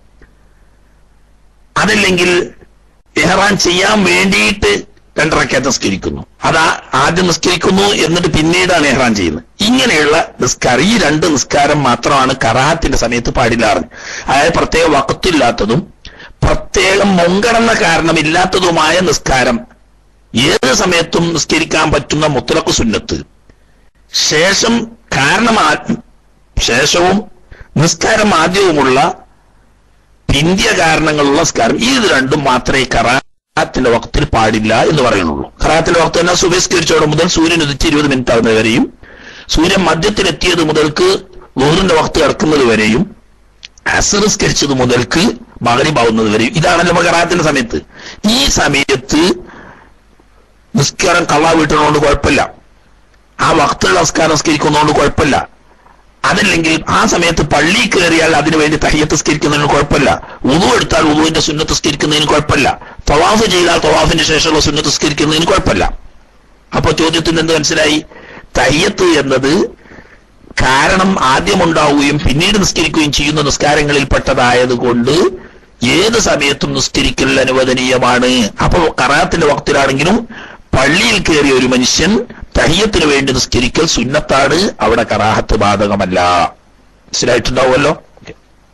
അതല്ലെങ്കിൽ ഇഹ്റാൻ ചെയ്യാൻ വേണ്ടിയിട്ട് രണ്ടറക്കയത്ത് നിസ്കരിക്കുന്നു അതാ ആദ്യം നിസ്കരിക്കുന്നു എന്നിട്ട് പിന്നീടാണ് ഇഹ്റാൻ ചെയ്യുന്നത് ഇങ്ങനെയുള്ള നിസ്കാരം ഈ രണ്ട് നിസ്കാരം മാത്രമാണ് കറാഹത്തിന്റെ സമയത്ത് പാടില്ലാറ് അതായത് പ്രത്യേക വക്കത്തില്ലാത്തതും പ്രത്യേകം മുൻഗണന കാരണമില്ലാത്തതുമായ നിസ്കാരം ഏത് സമയത്തും നിസ്കരിക്കാൻ പറ്റുന്ന മുത്തലക്ക് സുന്നത്ത് ശേഷം കാരണം ആ- ശേഷവും നിസ്കാരം ആദ്യവുമുള്ള പിന്തിയ കാരണങ്ങളുള്ള നിസ്കാരം ഇത് രണ്ടും മാത്രമേ കറാത്തിന്റെ വക്തിൽ പാടില്ല എന്ന് പറയുന്നുള്ളൂ കറാത്തിന്റെ വക്ത് തന്നെ സുബസ്കരിച്ചോടെ മുതൽ സൂര്യൻ ഉദിച്ച് ഇരുപത് മിനിറ്റ് ആകുന്നത് വരെയും സൂര്യൻ മധ്യത്തിലെത്തിയത് മുതൽക്ക് ലോറിന്റെ വക്ത് കിടക്കുന്നത് വരെയും അസറിസ്കരിച്ചത് മുതൽക്ക് മകരിബാവുന്നത് വരെയും ഇതാണല്ലോ മകറാത്തിന്റെ സമയത്ത് ഈ സമയത്ത് നിസ്കാരം കള്ളാ വീട്ടുന്നതുകൊണ്ട് കുഴപ്പമില്ല ആ വക്തുള്ള നിസ്കാരം നിസ്കരിക്കുന്നതുകൊണ്ട് കുഴപ്പമില്ല അതല്ലെങ്കിൽ ആ സമയത്ത് പള്ളി കയറിയാൽ അതിനു വേണ്ടി തയ്യത്ത് സ്കരിക്കുന്നതിന് കുഴപ്പമില്ല ഉതു എടുത്താൽ ഉതുവിന്റെ സുന്നത്ത് സ്കരിക്കുന്നതിന് കുഴപ്പമില്ല തവാഫ് ചെയ്താൽ തവാഫിന്റെ ശേഷമുള്ള സുന്നത്ത് സ്കരിക്കുന്നതിന് കുഴപ്പമില്ല അപ്പൊ ചോദ്യത്തിന് എന്ത് മനസ്സിലായി തയ്യത്ത് എന്നത് കാരണം ആദ്യമുണ്ടാവുകയും പിന്നീട് നിസ്കരിക്കുകയും ചെയ്യുന്ന നിസ്കാരങ്ങളിൽ പെട്ടതായത് കൊണ്ട് ഏത് സമയത്തും നിസ്കരിക്കൽ അനുവദനീയമാണ് അപ്പൊ കറാത്തിന്റെ വക്തിലാണെങ്കിലും പള്ളിയിൽ കയറിയ ഒരു മനുഷ്യൻ തഹിയത്തിന് വേണ്ടി നിസ്കരിക്കൽ സുന്നത്താണ് അവിടെ കറാഹത്ത് ബാധകമല്ല മനസ്സിലായിട്ടുണ്ടാവുമല്ലോ ഓക്കേ.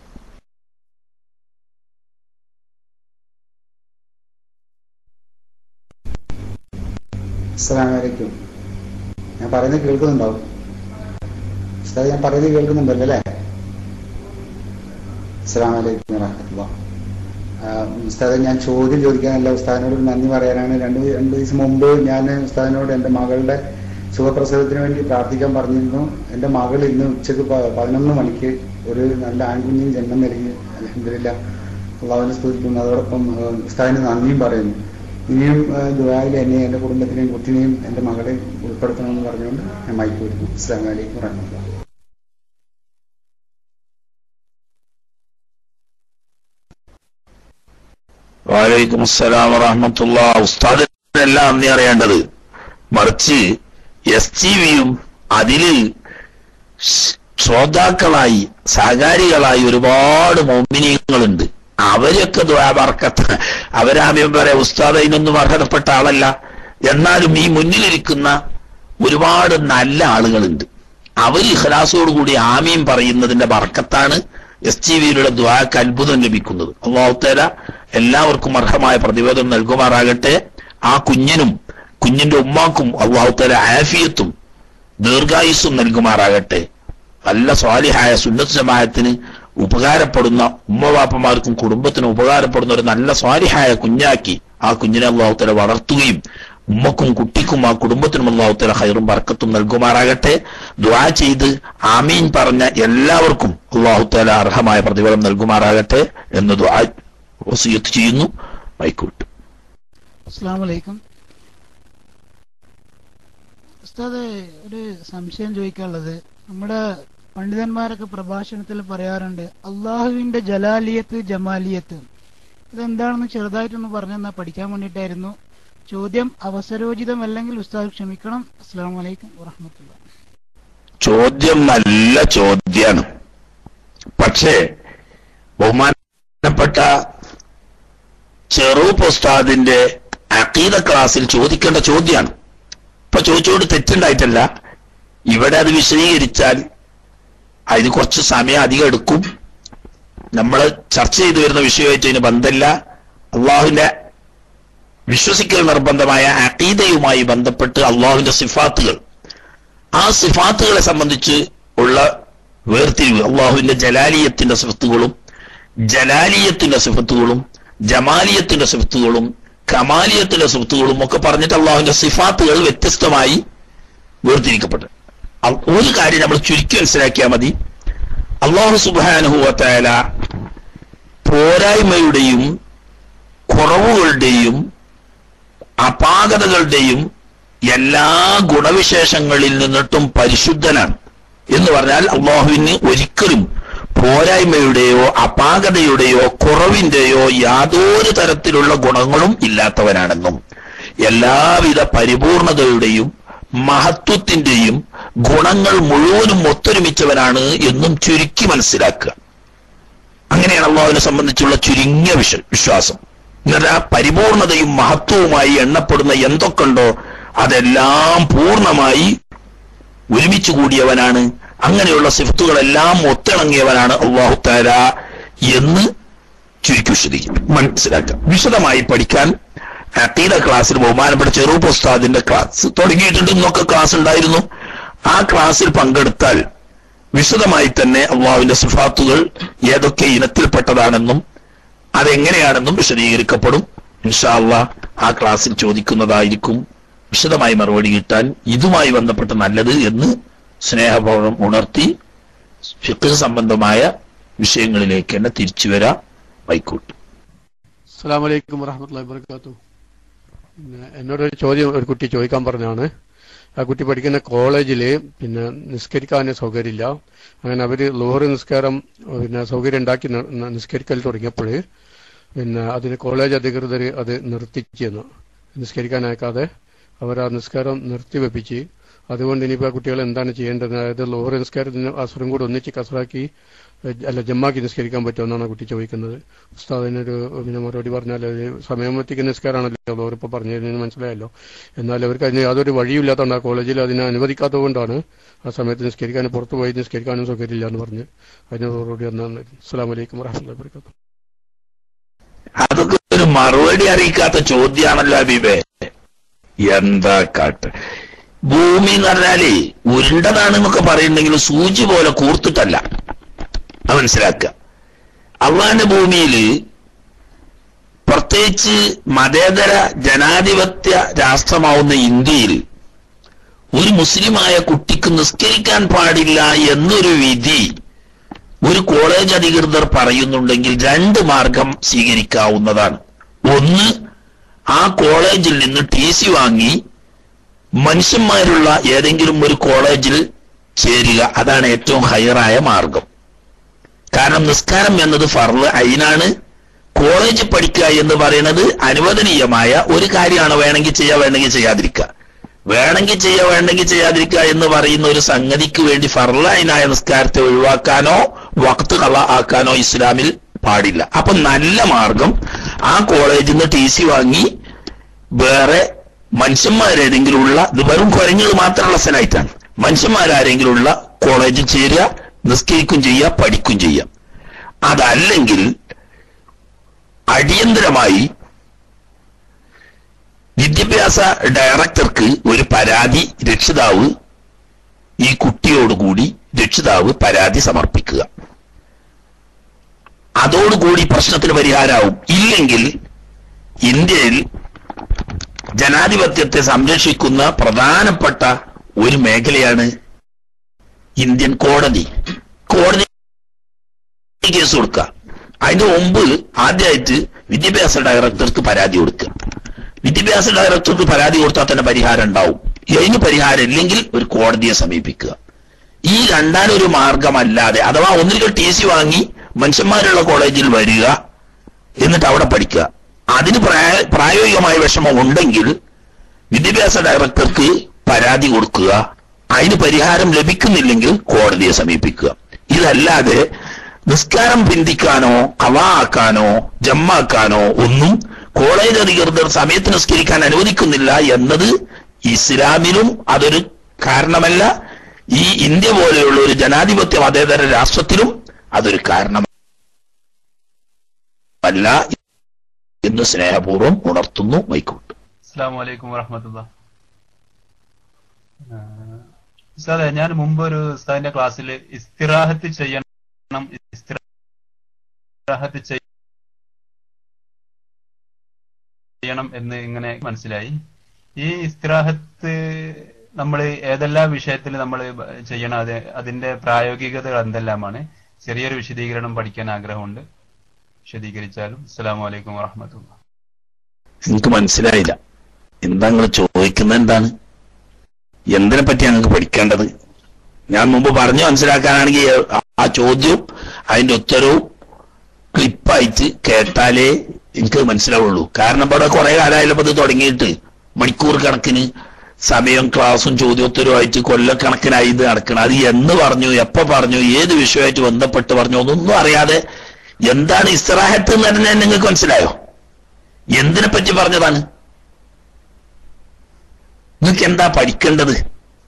അസ്സലാമലൈക്കും ഞാൻ പറയുന്നത് കേൾക്കുന്നുണ്ടാവും ഉസ്താദ് ഞാൻ പറയുന്നത് കേൾക്കുന്നുണ്ടല്ലോ അല്ലേ അസ്സലാമലൈക്കും വറഹമത്തുള്ള ഉസ്താദ് ഞാൻ ചോദ്യം ചോദിക്കാനല്ല ഉസ്താദിനോട് ഒരു നന്ദി പറയാനാണ് രണ്ട് രണ്ട് ദിവസം മുമ്പ് ഞാൻ ഉസ്താദിനോട് എൻ്റെ മകളുടെ സുഖപ്രസവത്തിന് വേണ്ടി പ്രാർത്ഥിക്കാൻ പറഞ്ഞിരുന്നു എൻ്റെ മകൾ ഇന്ന് ഉച്ചക്ക് പ- പതിനൊന്ന് മണിക്ക് ഒരു നല്ല ആൺകുഞ്ഞിന് ജന്മം നൽകി അലഹമില്ല അള്ളാഹുവിനെ സ്തുതിക്കുന്നു അതോടൊപ്പം ആ, ഉസ്താദിന് നന്ദിയും പറയുന്നു ഇനിയും ദുബായിൽ എന്നെ എൻ്റെ കുടുംബത്തിനെയും കുട്ടിനെയും എൻ്റെ മകളെ ഉൾപ്പെടുത്തണമെന്ന് പറഞ്ഞുകൊണ്ട് ഞാൻ മൈക്ക് കൊടുക്കുന്നു അസ്സാം വലൈക്കും വറഹമത്തുള്ള വാലൈക്കും അസ്സലാം വറഹമത്തുള്ള ഉസ്താദിനല്ല നന്ദി അറിയേണ്ടത് മറിച്ച് എസ് ടി വിയും അതില് സ് ശ്രോതാക്കളായി സഹകാരികളായി ഒരുപാട് മോമിനിയങ്ങളുണ്ട് അവരൊക്കെ ദ്വാബർക്കത്ത് അവരാമ്യം പറയാം ഉസ്താദ് അതിനൊന്നും അർഹതപ്പെട്ട ആളല്ല എന്നാലും ഈ മുന്നിലിരിക്കുന്ന ഒരുപാട് നല്ല ആളുകളുണ്ട് അവർ ഇഖലാസോടുകൂടി ആമീൻ പറയുന്നതിന്റെ ബർക്കത്താണ് എസ് ടി വിയിലുള്ള ദ്വാക്ക് അത്ഭുതം ലഭിക്കുന്നത് അള്ളാഹുത്തേല എല്ലാവർക്കും അർഹമായ പ്രതിവേദനം നൽകുമാറാകട്ടെ ആ കുഞ്ഞിനും കുഞ്ഞിന്റെ ഉമ്മാക്കും അള്ളാഹുത്തേല ആഫിയത്തും ദീർഘായുസ്സും നൽകുമാറാകട്ടെ നല്ല സ്വാലിഹായ സുന്നത്ത് ജമാഅത്തിന് ഉപകാരപ്പെടുന്ന ഉമ്മവാപ്പമാർക്കും കുടുംബത്തിനും ഉപകാരപ്പെടുന്ന ഒരു നല്ല സ്വാലിഹായ കുഞ്ഞാക്കി ആ കുഞ്ഞിനെ അള്ളാഹുത്തല വളർത്തുകയും ഉമ്മക്കും കുട്ടിക്കും ആ കുടുംബത്തിനും അള്ളാഹുത്തല ഹൈറും ബർക്കത്തും നൽകുമാറാകട്ടെ ദ്വാ ചെയ്ത് ആമീൻ പറഞ്ഞ എല്ലാവർക്കും അള്ളാഹുത്തല അർഹമായ പ്രതിഫലം നൽകുമാറാകട്ടെ എന്ന് ദ്വാ വസിയത്ത് ചെയ്യുന്നു മൈക്കൂട്ട് അസ്സാം വലൈക്കും ഉസ്താദ് ഒരു സംശയം ചോദിക്കാനുള്ളത് നമ്മുടെ പണ്ഡിതന്മാരൊക്കെ പ്രഭാഷണത്തിൽ പറയാറുണ്ട് അള്ളാഹുവിന്റെ ജലാലിയത്ത് ജമാലിയത്ത് ഇതെന്താണെന്ന് ചെറുതായിട്ടൊന്ന് പറഞ്ഞെന്നാ പഠിക്കാൻ വേണ്ടിയിട്ടായിരുന്നു ചോദ്യം അവസരോചിതമല്ലെങ്കിൽ ഉസ്താദ് ക്ഷമിക്കണം അസ്സാം വലൈക്കും വറഹമത്തുള്ള ചോദ്യം നല്ല ചോദ്യാണ് പക്ഷേ ബഹുമാനപ്പെട്ട ചെറൂപ്പ് ഉസ്താദിന്റെ അക്കീദ ക്ലാസ്സിൽ ചോദിക്കേണ്ട ചോദ്യമാണ് ഇപ്പൊ ചോദിച്ചോണ്ട് തെറ്റുണ്ടായിട്ടല്ല ഇവിടെ അത് വിശദീകരിച്ചാൽ അതിന് കുറച്ച് സമയം അധികം എടുക്കും നമ്മൾ ചർച്ച ചെയ്തു വരുന്ന വിഷയമായിട്ട് ഇതിന് ബന്ധമില്ല അള്ളാഹുവിന്റെ വിശ്വസിക്കൽ നിർബന്ധമായ അക്കീദയുമായി ബന്ധപ്പെട്ട് അള്ളാഹുവിന്റെ സിഫാത്തുകൾ ആ സിഫാത്തുകളെ സംബന്ധിച്ച് ഉള്ള വേർതിരിവ് അള്ളാഹുവിന്റെ ജലാലിയത്തിന്റെ സിഫത്തുകളും ജലാലിയത്തിന്റെ സിഫത്തുകളും ജമാലിയത്തിന്റെ സിഫത്തുകളും കമാലിയത്തിന്റെ സിഫത്തുകളും ഒക്കെ പറഞ്ഞിട്ട് അള്ളാഹുവിന്റെ സിഫാത്തുകൾ വ്യത്യസ്തമായി വേർതിരിക്കപ്പെട്ടു അ- ഒരു കാര്യം നമ്മൾ ചുരുക്കി മനസ്സിലാക്കിയാൽ മതി അള്ളാഹു സുബാനുഹുവത്തായ പോരായ്മയുടെയും കുറവുകളുടെയും അപാകതകളുടെയും എല്ലാ ഗുണവിശേഷങ്ങളിൽ നിന്നിട്ടും പരിശുദ്ധനാണ് എന്ന് പറഞ്ഞാൽ അള്ളാഹുവിന് ഒരിക്കലും പോരായ്മയുടെയോ അപാകതയുടെയോ കുറവിന്റെയോ യാതൊരു തരത്തിലുള്ള ഗുണങ്ങളും ഇല്ലാത്തവനാണെന്നും എല്ലാവിധ പരിപൂർണതയുടെയും മഹത്വത്തിന്റെയും ഗുണങ്ങൾ മുഴുവനും ഒത്തൊരുമിച്ചവനാണ് എന്നും ചുരുക്കി മനസ്സിലാക്കുക അങ്ങനെയാണ് അള്ളാഹുവിനെ സംബന്ധിച്ചുള്ള ചുരുങ്ങിയ വിശ്വ വിശ്വാസം എന്നാൽ ആ പരിപൂർണതയും മഹത്വവുമായി എണ്ണപ്പെടുന്ന എന്തൊക്കെയുണ്ടോ അതെല്ലാം പൂർണ്ണമായി ഒരുമിച്ച് കൂടിയവനാണ് അങ്ങനെയുള്ള സിഫത്തുകളെല്ലാം ഒത്തിണങ്ങിയവനാണ് അള്ളാഹു താര എന്ന് ചുരുക്കി വിശദീകരിക്കും മനസ്സിലാക്കാം വിശദമായി പഠിക്കാൻ അക്കീദ ക്ലാസ്സിൽ ബഹുമാനപ്പെട്ട ചെറുപ്പ് ഉസ്താദിന്റെ ക്ലാസ് തുടങ്ങിയിട്ടുണ്ട് ഇന്നൊക്കെ ക്ലാസ് ഉണ്ടായിരുന്നു ആ ക്ലാസ്സിൽ പങ്കെടുത്താൽ വിശദമായി തന്നെ അള്ളാഹുവിന്റെ സിഫാത്തുകൾ ഏതൊക്കെ ഇനത്തിൽപ്പെട്ടതാണെന്നും അതെങ്ങനെയാണെന്നും വിശദീകരിക്കപ്പെടും ഇൻഷാ അള്ളാ ആ ക്ലാസ്സിൽ ചോദിക്കുന്നതായിരിക്കും വിശദമായി മറുപടി കിട്ടാൻ ഇതുമായി ബന്ധപ്പെട്ട് നല്ലത് എന്ന് സ്നേഹപൂർവ്വം ഉണർത്തി ഫിഖ് സംബന്ധമായ വിഷയങ്ങളിലേക്ക് തന്നെ തിരിച്ചു വരാം വൈക്കോട്ട് അസ്സാം വലൈക്കും വറഹമത്തല്ലാ വർക്കാത്തു പിന്നെ എന്നോടൊരു ചോദ്യം ഒരു കുട്ടി ചോദിക്കാൻ പറഞ്ഞാണ് ആ കുട്ടി പഠിക്കുന്ന കോളേജിൽ പിന്നെ നിസ്കരിക്കാൻ സൗകര്യമില്ല അങ്ങനെ അവര് ലോഹറ് നിസ്കാരം പിന്നെ സൗകര്യം ഉണ്ടാക്കി ന- ന- നിസ്കരിക്കൽ തുടങ്ങിയപ്പോൾ പിന്നെ അതിന് കോളേജ് അധികൃതർ അത് നിർത്തിച്ചെന്ന് നിസ്കരിക്കാൻ അയക്കാതെ അവർ ആ നിസ്കാരം നിർത്തിവെപ്പിച്ച് അതുകൊണ്ട് ഇനിയിപ്പോൾ ആ കുട്ടികൾ എന്താണ് ചെയ്യേണ്ടത് അതായത് ലോഹറ് നിസ്കാരത്തിന് അസുരം കൂടെ ഒന്നിച്ച് കസറാക്കി ഏഹ്, അല്ല ജമ്മാക്കി നിസ്കരിക്കാൻ പറ്റുമെന്നാണ് ആ കുട്ടി ചോദിക്കുന്നത് ഉസ്താദ് അതിനൊരു പിന്നെ മറുപടി പറഞ്ഞാൽ അത് സമയമെത്തിക്ക് നിസ്കാരമാണല്ലോ ലോഹർ ഇപ്പോൾ പറഞ്ഞതിന് മനസ്സിലായല്ലോ എന്നാൽ അവർക്ക് അതിന് യാതൊരു വഴിയില്ലാത്തതുകൊണ്ട് ആ കോളേജിൽ അതിനെ അനുവദിക്കാത്തത് കൊണ്ടാണ് ആ സമയത്ത് നിസ്കരിക്കാനും പുറത്തു പോയി നിസ്കരിക്കാനും സൗകര്യമില്ല എന്ന് പറഞ്ഞ് അതിന് മറുപടി ഒന്നാണ് അസ്സാം വലൈക്കും വറഹമുല്ലാ വർക്കാത്തു അതൊക്കെ ഒരു മറുപടി അറിയിക്കാത്ത ചോദ്യമാണല്ലോ അബീബേ എന്താ കാട്ട് ഭൂമി എന്ന് പറഞ്ഞാലേ ഉരുണ്ടതാണെന്നൊക്കെ പറയുന്നെങ്കിൽ സൂചി പോലെ കൂർത്തിട്ടല്ല അത് മനസ്സിലാക്കുക അള്ളാന്റെ ഭൂമിയിൽ പ്രത്യേകിച്ച് മതേതര ജനാധിപത്യ രാഷ്ട്രമാവുന്ന ഇന്ത്യയിൽ ഒരു മുസ്ലിമായ കുട്ടിക്ക് നിസ്കരിക്കാൻ പാടില്ല എന്നൊരു വിധി ഒരു കോളേജ് അധികൃതർ പറയുന്നുണ്ടെങ്കിൽ രണ്ട് മാർഗം സ്വീകരിക്കാവുന്നതാണ് ഒന്ന് ആ കോളേജിൽ നിന്ന് ടി സി വാങ്ങി മനുഷ്യന്മാരുള്ള ഏതെങ്കിലും ഒരു കോളേജിൽ ചേരുക അതാണ് ഏറ്റവും ഹയറായ മാർഗം കാരണം നിസ്കാരം എന്നത് ഫർള് അയിനാണ് കോളേജ് പഠിക്കുക എന്ന് പറയുന്നത് അനുവദനീയമായ ഒരു കാര്യമാണ് വേണമെങ്കിൽ ചെയ്യാം വേണമെങ്കിൽ ചെയ്യാതിരിക്കുക വേണമെങ്കിൽ ചെയ്യുക വേണ്ടെങ്കിൽ ചെയ്യാതിരിക്കുക എന്ന് പറയുന്ന ഒരു സംഗതിക്ക് വേണ്ടി ഫർലൈനായ നിസ്കാരത്തെ ഒഴിവാക്കാനോ വക്ത് കള ആക്കാനോ ഇസ്ലാമിൽ പാടില്ല അപ്പൊ നല്ല മാർഗം ആ കോളേജിൽ നിന്ന് ടി സി വാങ്ങി വേറെ മനുഷ്യന്മാരേതെങ്കിലും ഉള്ള ഇത് വെറും കുരഞ്ഞത് മാത്രമുള്ള സ്ഥലമായിട്ടാണ് മനുഷ്യന്മാരാരെങ്കിലും ഉള്ള കോളേജിൽ ചേരുക നിസ്കരിക്കും ചെയ്യുക പഠിക്കും ചെയ്യുക അതല്ലെങ്കിൽ അടിയന്തരമായി വിദ്യാഭ്യാസ ഡയറക്ടർക്ക് ഒരു പരാതി രക്ഷിതാവ് ഈ കുട്ടിയോടുകൂടി രക്ഷിതാവ് പരാതി സമർപ്പിക്കുക അതോടുകൂടി പ്രശ്നത്തിന് പരിഹാരമാവും ഇല്ലെങ്കിൽ ഇന്ത്യയിൽ ജനാധിപത്യത്തെ സംരക്ഷിക്കുന്ന പ്രധാനപ്പെട്ട ഒരു മേഖലയാണ് ഇന്ത്യൻ കോടതി കോടതി കേസ് കൊടുക്കുക അതിന്റെ മുമ്പ് ആദ്യമായിട്ട് വിദ്യാഭ്യാസ ഡയറക്ടർക്ക് പരാതി കൊടുക്കുക വിദ്യാഭ്യാസ ഡയറക്ടർക്ക് പരാതി കൊടുത്താൽ തന്നെ പരിഹാരം ഉണ്ടാവും ഇതിന് പരിഹാരം ഇല്ലെങ്കിൽ ഒരു കോടതിയെ സമീപിക്കുക ഈ രണ്ടാനൊരു മാർഗമല്ലാതെ അഥവാ ഒന്നിരിക്കൽ ടി സി വാങ്ങി മനുഷ്യന്മാരുള്ള കോളേജിൽ വരിക എന്നിട്ട് അവിടെ പഠിക്കുക അതിന് പ്രായ- പ്രായോഗികമായ വിഷമം ഉണ്ടെങ്കിൽ വിദ്യാഭ്യാസ ഡയറക്ടർക്ക് പരാതി കൊടുക്കുക അതിന് പരിഹാരം ലഭിക്കുന്നില്ലെങ്കിൽ കോടതിയെ സമീപിക്കുക ഇതല്ലാതെ നിസ്കാരം പിന്തിക്കാനോ കവാക്കാനോ ജമ്മാക്കാനോ ഒന്നും കോളേജ് അധികൃതർ സമയത്ത് നിസ്കരിക്കാൻ അനുവദിക്കുന്നില്ല എന്നത് ഇസ്ലാമിലും അതൊരു കാരണമല്ല ഈ ഇന്ത്യ പോലെയുള്ള ഒരു ജനാധിപത്യ മതേതര രാഷ്ട്രത്തിലും അതൊരു കാരണമല്ല എന്ന് സ്നേഹപൂർവ്വം ഉണർത്തുന്നു മൈക്കോട്ട് അസ്സാം വലൈക്കും വറഹമത്തുള്ള ഉസ്താദെ ഞാൻ മുമ്പ് ഒരു ഉസ്താദിന്റെ ക്ലാസ്സിൽ ഇസ്തിറാഹത്ത് ചെയ്യണം ഇസ്തിറാഹത്ത് ചെയ്യണം എന്ന് ഇങ്ങനെ മനസ്സിലായി ഈ ഇസ്തിറാഹത്ത് നമ്മൾ ഏതെല്ലാം വിഷയത്തിൽ നമ്മൾ ചെയ്യണം അത് അതിന്റെ പ്രായോഗികതകൾ എന്തെല്ലാമാണ് ചെറിയൊരു വിശദീകരണം പഠിക്കാൻ ആഗ്രഹമുണ്ട് വിശദീകരിച്ചാലും അസ്സാം വലൈക്കും വറഹമത്തുള്ള എനിക്ക് മനസ്സിലായില്ല എന്താ നിങ്ങൾ ചോദിക്കുന്നത് എന്താണ് എന്തിനെ പറ്റി ഞങ്ങൾക്ക് പഠിക്കേണ്ടത് ഞാൻ മുമ്പ് പറഞ്ഞു മനസ്സിലാക്കാനാണെങ്കിൽ ആ ചോദ്യവും അതിന്റെ ഉത്തരവും ക്ലിപ്പായിട്ട് കേട്ടാലേ എനിക്ക് മനസ്സിലാവുള്ളൂ കാരണം ഇവിടെ കുറെ കാലമായാലും ഇത് തുടങ്ങിയിട്ട് മണിക്കൂർ കണക്കിന് സമയം ക്ലാസ്സും ചോദ്യോത്തരവുമായിട്ട് കൊല്ലക്കണക്കിനായി ഇത് നടക്കണം അത് എന്ന് പറഞ്ഞു എപ്പോ പറഞ്ഞു ഏത് വിഷയമായിട്ട് ബന്ധപ്പെട്ട് പറഞ്ഞു ഒന്നും അറിയാതെ എന്താണ് ഇസ്രാഹത്ത് എന്ന് പറഞ്ഞാൽ നിങ്ങൾക്ക് മനസ്സിലായോ എന്തിനെ പറ്റി പറഞ്ഞതാണ് നിങ്ങൾക്ക് എന്താ പഠിക്കേണ്ടത്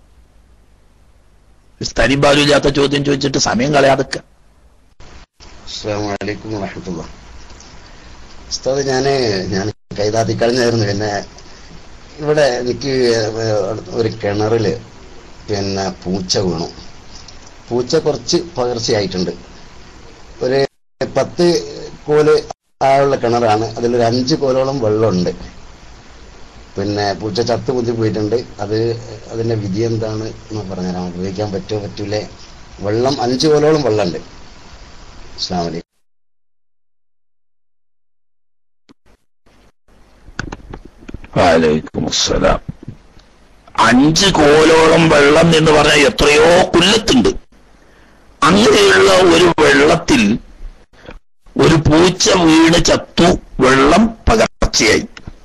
തനിബാലുമില്ലാത്ത ചോദ്യം ചോദിച്ചിട്ട് സമയം കളയാതൊക്കെ അസ്സാമലൈക്കും വറഹമത്തുള്ള ഉസ്താദ് ഞാന് ഞാൻ കൈതാത്തി കഴിഞ്ഞായിരുന്നു പിന്നെ ഇവിടെ എനിക്ക് ഒരു കിണറില് പിന്നെ പൂച്ച വീണു പൂച്ച കുറച്ച് പകർച്ചയായിട്ടുണ്ട് ഒരു പത്ത് കോല് ആയുള്ള കിണറാണ് അതിലൊരു അഞ്ച് കോലോളം വെള്ളമുണ്ട് പിന്നെ പൂച്ച ചത്തു കുത്തി പോയിട്ടുണ്ട് അത് അതിന്റെ വിധി എന്താണ് എന്ന് പറഞ്ഞുതരാം ഉപയോഗിക്കാൻ പറ്റുമോ പറ്റൂലേ വെള്ളം അഞ്ച് കോലോളം വെള്ളമുണ്ട് അസ്സാം വലൈക്കും വലൈക്കും അസ്സലാം അഞ്ച് കോലോളം വെള്ളം എന്ന് പറഞ്ഞാൽ എത്രയോ കുല്ലത്തുണ്ട് അങ്ങനെയുള്ള ഒരു വെള്ളത്തിൽ ഒരു പൂച്ച വീണ് ചത്തു വെള്ളം പകർച്ചയായി